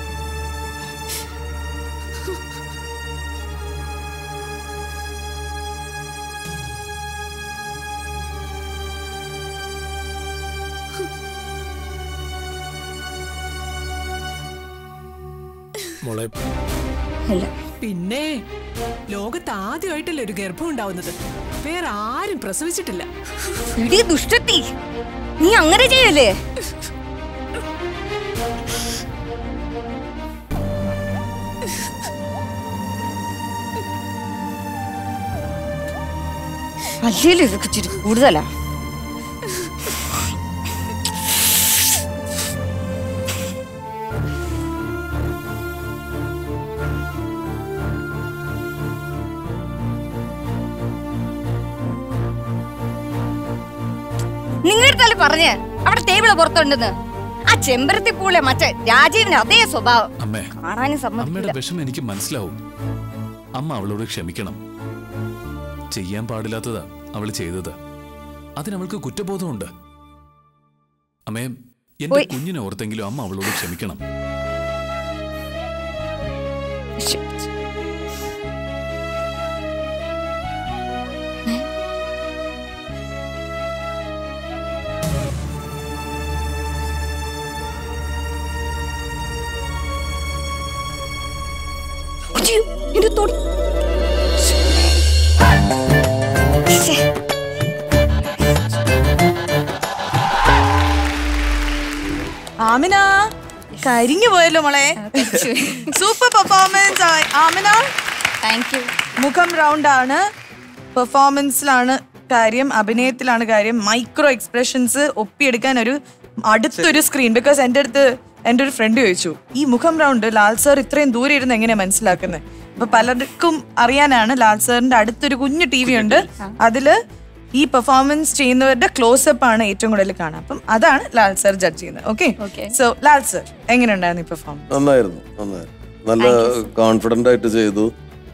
മോളെ പിന്നെ ലോകത്ത് ആദ്യമായിട്ടല്ലേ ഒരു ഗർഭം ഉണ്ടാവുന്നത് വേറെ ആരും പ്രസവിച്ചിട്ടില്ല ഇടി ദുഷ്ടത്തി നീ അങ്ങനെ ചെയ്യല്ലേ അല്ലേലും ഇതൊക്കെ ഇച്ചിരി കൂടുതലാ നിങ്ങളടുത്തല്ലേ പറഞ്ഞ് അവിടെ ടേബിള് പുറത്തുണ്ടെന്ന് ആ ചെമ്പരത്തി പൂളെ മറ്റേ രാജീവിന് അതേ സ്വഭാവം അമ്മേ കാണാനും അമ്മയുടെ സമ്മതിക്കില്ല വിഷമം എനിക്ക് മനസ്സിലാവും അമ്മ അവളോട് ക്ഷമിക്കണം ചെയ്യാൻ പാടില്ലാത്തതാ അവൾ ചെയ്തത് അതിനവൾക്ക് കുറ്റബോധമുണ്ട് അമ്മേ എന്റെ പോയി. കുഞ്ഞിനെ ഓർത്തെങ്കിലും അമ്മ അവളോട് ക്ഷമിക്കണം അയ്യോ, എന്റെ തൊടി ശ്ശേ. ആമിന കരിഞ്ഞു പോയല്ലോ മോളെ super performance Amina thank you മുഖം റൗണ്ട് ആണ് പെർഫോമൻസിലാണ് കാര്യം അഭിനയത്തിലാണ് കാര്യം മൈക്രോ എക്സ്പ്രഷൻസ് ഒപ്പിയെടുക്കാൻ ഒരു അടുത്തൊരു സ്ക്രീൻ ബിക്കോസ് എൻ്റെ അടുത്ത് എൻ്റെ ഒരു ഫ്രണ്ട് ചോദിച്ചു ഈ മുഖം റൗണ്ട് ലാൽ സാർ ഇത്രയും ദൂരെ ഇരുന്ന് എങ്ങനെയാ മനസ്സിലാക്കുന്നത് അപ്പൊ പലർക്കും അറിയാനാണ് ലാൽ സാറിന്റെ അടുത്തൊരു കുഞ്ഞു ടി വി ഉണ്ട് അതില് ഈ പെർഫോമൻസ് ചെയ്യുന്നവരുടെ ക്ലോസപ്പ് ആണ് ഏറ്റവും കൂടുതൽ കാണാം അപ്പം അതാണ് ലാൽ സാർ ജഡ്ജ് ചെയ്യുന്നത് ഓക്കെ സോ ലാൽ സാർ എങ്ങനെയുണ്ടായിരുന്നു ഈ പെർഫോമൻസ് നന്നായിരുന്നു നന്നായിരുന്നു നല്ല കോൺഫിഡൻ്റ് ആയിട്ട് ചെയ്തു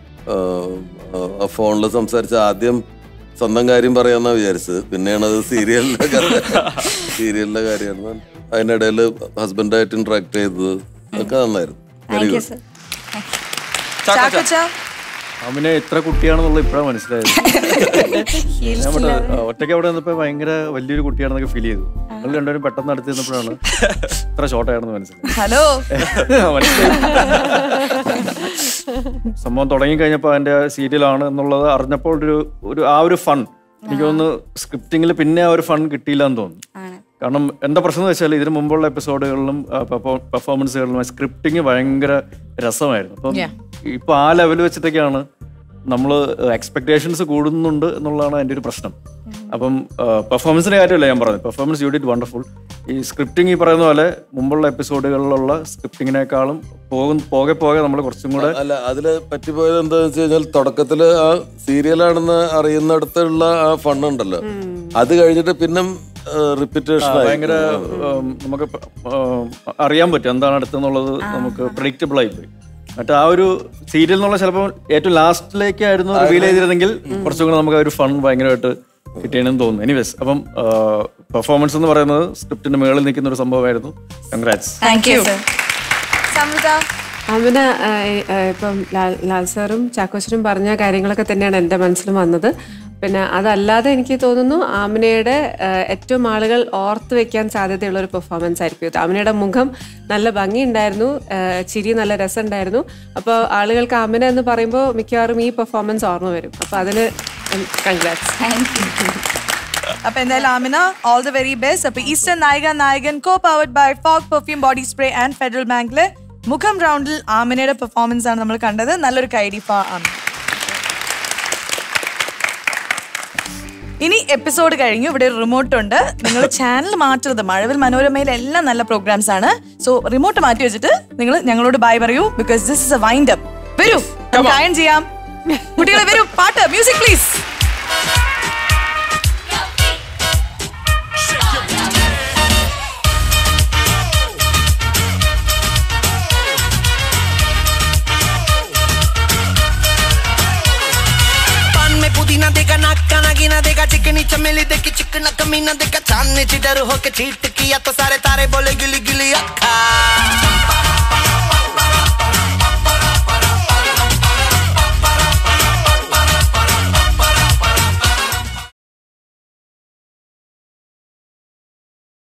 ഫോണിൽ സംസാരിച്ച ആദ്യം സ്വന്തം കാര്യം പറയാന്നാ വിചാരിച്ചത് പിന്നെയാണ് അത് സീരിയലിന്റെ സീരിയലിന്റെ കാര്യമാണ് അതിനിടയിൽ ഹസ്ബൻഡായിട്ട് ഇന്ററാക്ട് ചെയ്തത് ഒക്കെ നന്നായിരുന്നു very thank you good sir ചാക്കോച്ച അമിനെ ഇത്ര കുട്ടിയാണെന്നുള്ളത് ഇപ്പോഴാണ് മനസ്സിലായത് ഞാൻ പെട്ടെന്ന് ആ, ഒറ്റയ്ക്ക് അവിടെ നിന്നപ്പോ ഭയങ്കര വലിയൊരു കുട്ടിയാണെന്നൊക്കെ ഫീൽ ചെയ്തു നിങ്ങൾ രണ്ടുപേരും പെട്ടെന്ന് അടുത്ത് നിന്നപ്പോഴാണ് ഇത്ര ഷോർട്ട് ആണെന്ന് മനസ്സിലായത് ഹലോ മനസ്സിലായി സംഭവം തുടങ്ങി കഴിഞ്ഞപ്പോൾ അതിന്റെ സീരിയലാണ് എന്നുള്ളത് അറിഞ്ഞപ്പോൾ ഒരു ഒരു ആ ഒരു ഫൺ എനിക്ക് തോന്നുന്നു സ്ക്രിപ്റ്റിങ്ങിൽ പിന്നെ ആ ഒരു ഫൺ കിട്ടിയില്ല എന്ന് തോന്നുന്നു കാരണം എന്താ പ്രശ്നം എന്ന് വെച്ചാൽ ഇതിന് മുമ്പുള്ള എപ്പിസോഡുകളിലും പെർഫോമൻസുകളിലും സ്ക്രിപ്റ്റിങ് ഭയങ്കര രസമായിരുന്നു അപ്പം Yeah. ഇപ്പൊ ആ ലെവൽ വെച്ചിട്ടൊക്കെയാണ് നമ്മൾ എക്സ്പെക്ടേഷൻസ് കൂടുന്നുണ്ട് എന്നുള്ളതാണ് എൻ്റെ ഒരു പ്രശ്നം അപ്പം പെർഫോമൻസിന്റെ കാര്യമല്ല ഞാൻ പറഞ്ഞത് പെർഫോമൻസ് യു ഡിറ്റ് വണ്ടർഫുൾ ഈ സ്ക്രിപ്റ്റിംഗ് ഈ പറയുന്ന പോലെ മുമ്പുള്ള എപ്പിസോഡുകളിലുള്ള സ്ക്രിപ്റ്റിങ്ങിനേക്കാളും പോകും പോകെ പോകെ നമ്മൾ കുറച്ചും കൂടെ അല്ല അതില് പറ്റിപ്പോയത് എന്താന്ന് വെച്ച് കഴിഞ്ഞാൽ തുടക്കത്തില് ആ സീരിയലാണെന്ന് അറിയുന്നിടത്തുള്ള ആ ഫണ്ട് ഉണ്ടല്ലോ അത് കഴിഞ്ഞിട്ട് പിന്നെ റിപ്പീറ്റേഷൻ ആ, ഭയങ്കര ഉം, നമുക്ക് പ- ഉം, അറിയാൻ പറ്റും എന്താണ് അടുത്തെന്നുള്ളത് നമുക്ക് പ്രഡിക്റ്റബിൾ ആയി പോയി മറ്റേ ആ ഒരു സീരിയൽ എന്നുള്ള ചിലപ്പോൾ ഏറ്റവും ലാസ്റ്റിലേക്കായിരുന്നു റിവീൽ ചെയ്തിരുന്നെങ്കിൽ കുറച്ചും കൂടെ നമുക്ക് ആ ഒരു ഫൺ ഭയങ്കരമായിട്ട് കിട്ടിയെന്ന് തോന്നുന്നു എനിവേസ് അപ്പം പെർഫോമൻസ് എന്ന് പറയുന്നത് സ്ക്രിപ്റ്റിന്റെ മുകളിൽ നിൽക്കുന്ന ഒരു സംഭവമായിരുന്നു congrats thank you Samriddha Amina ആ, ആ, ഇപ്പം ലാൽ ലാൽ സാറും ചാക്കോച്ചനും പറഞ്ഞ കാര്യങ്ങളൊക്കെ തന്നെയാണ് എൻ്റെ മനസ്സിലും വന്നത് പിന്നെ അതല്ലാതെ എനിക്ക് തോന്നുന്നു ആമിനയുടെ ആ, ഏറ്റവും ആളുകൾ ഓർത്ത് വെക്കാൻ സാധ്യതയുള്ള ഒരു പെർഫോമൻസ് ആയിരിക്കും ഇത് ആമിനയുടെ മുഖം നല്ല ഭംഗിയുണ്ടായിരുന്നു ആ, ചിരി നല്ല രസമുണ്ടായിരുന്നു അപ്പോൾ ആളുകൾക്ക് ആമിന എന്ന് പറയുമ്പോൾ മിക്കവാറും ഈ പെർഫോമൻസ് ഓർമ്മ വരും അപ്പോൾ അതിന് കൺഗ്രാറ്റ്സ് അപ്പൊ എന്തായാലും Amina all the very best അപ്പൊ ഈസ്റ്റേൺ നായിക നായകൻ co powered by Fogg perfume body spray and Federal ബാങ്കിലെ മുഖം റൗണ്ടിൽ ആമിനയുടെ പെർഫോമൻസ് ആണ് നമ്മൾ കണ്ടത് നല്ലൊരു കൈഡി ഫാ ആമിന ഇനി എപ്പിസോഡ് കഴിഞ്ഞു ഇവിടെ ഒരു റിമോട്ട് ഉണ്ട് നിങ്ങൾ ചാനൽ മാറ്റരുത് മഴവിൽ മനോരമയിൽ എല്ലാം നല്ല പ്രോഗ്രാംസ് ആണ് സോ റിമോട്ട് മാറ്റി വെച്ചിട്ട് നിങ്ങൾ ഞങ്ങളോട് ബൈ പറയൂ because this is a wind up വരൂ നമുക്ക് അയൺ ചെയ്യാം കുട്ടികളെ വരൂ പാട്ട് മ്യൂസിക് പ്ലീസ് पान में पुदीना देगा नाक का नागिना देगा चिकनी चमेली देखी चिकना कमीना देखा चांदनी चिटर होके चीट किया तो सारे तारे बोले गिली गिली अक्खा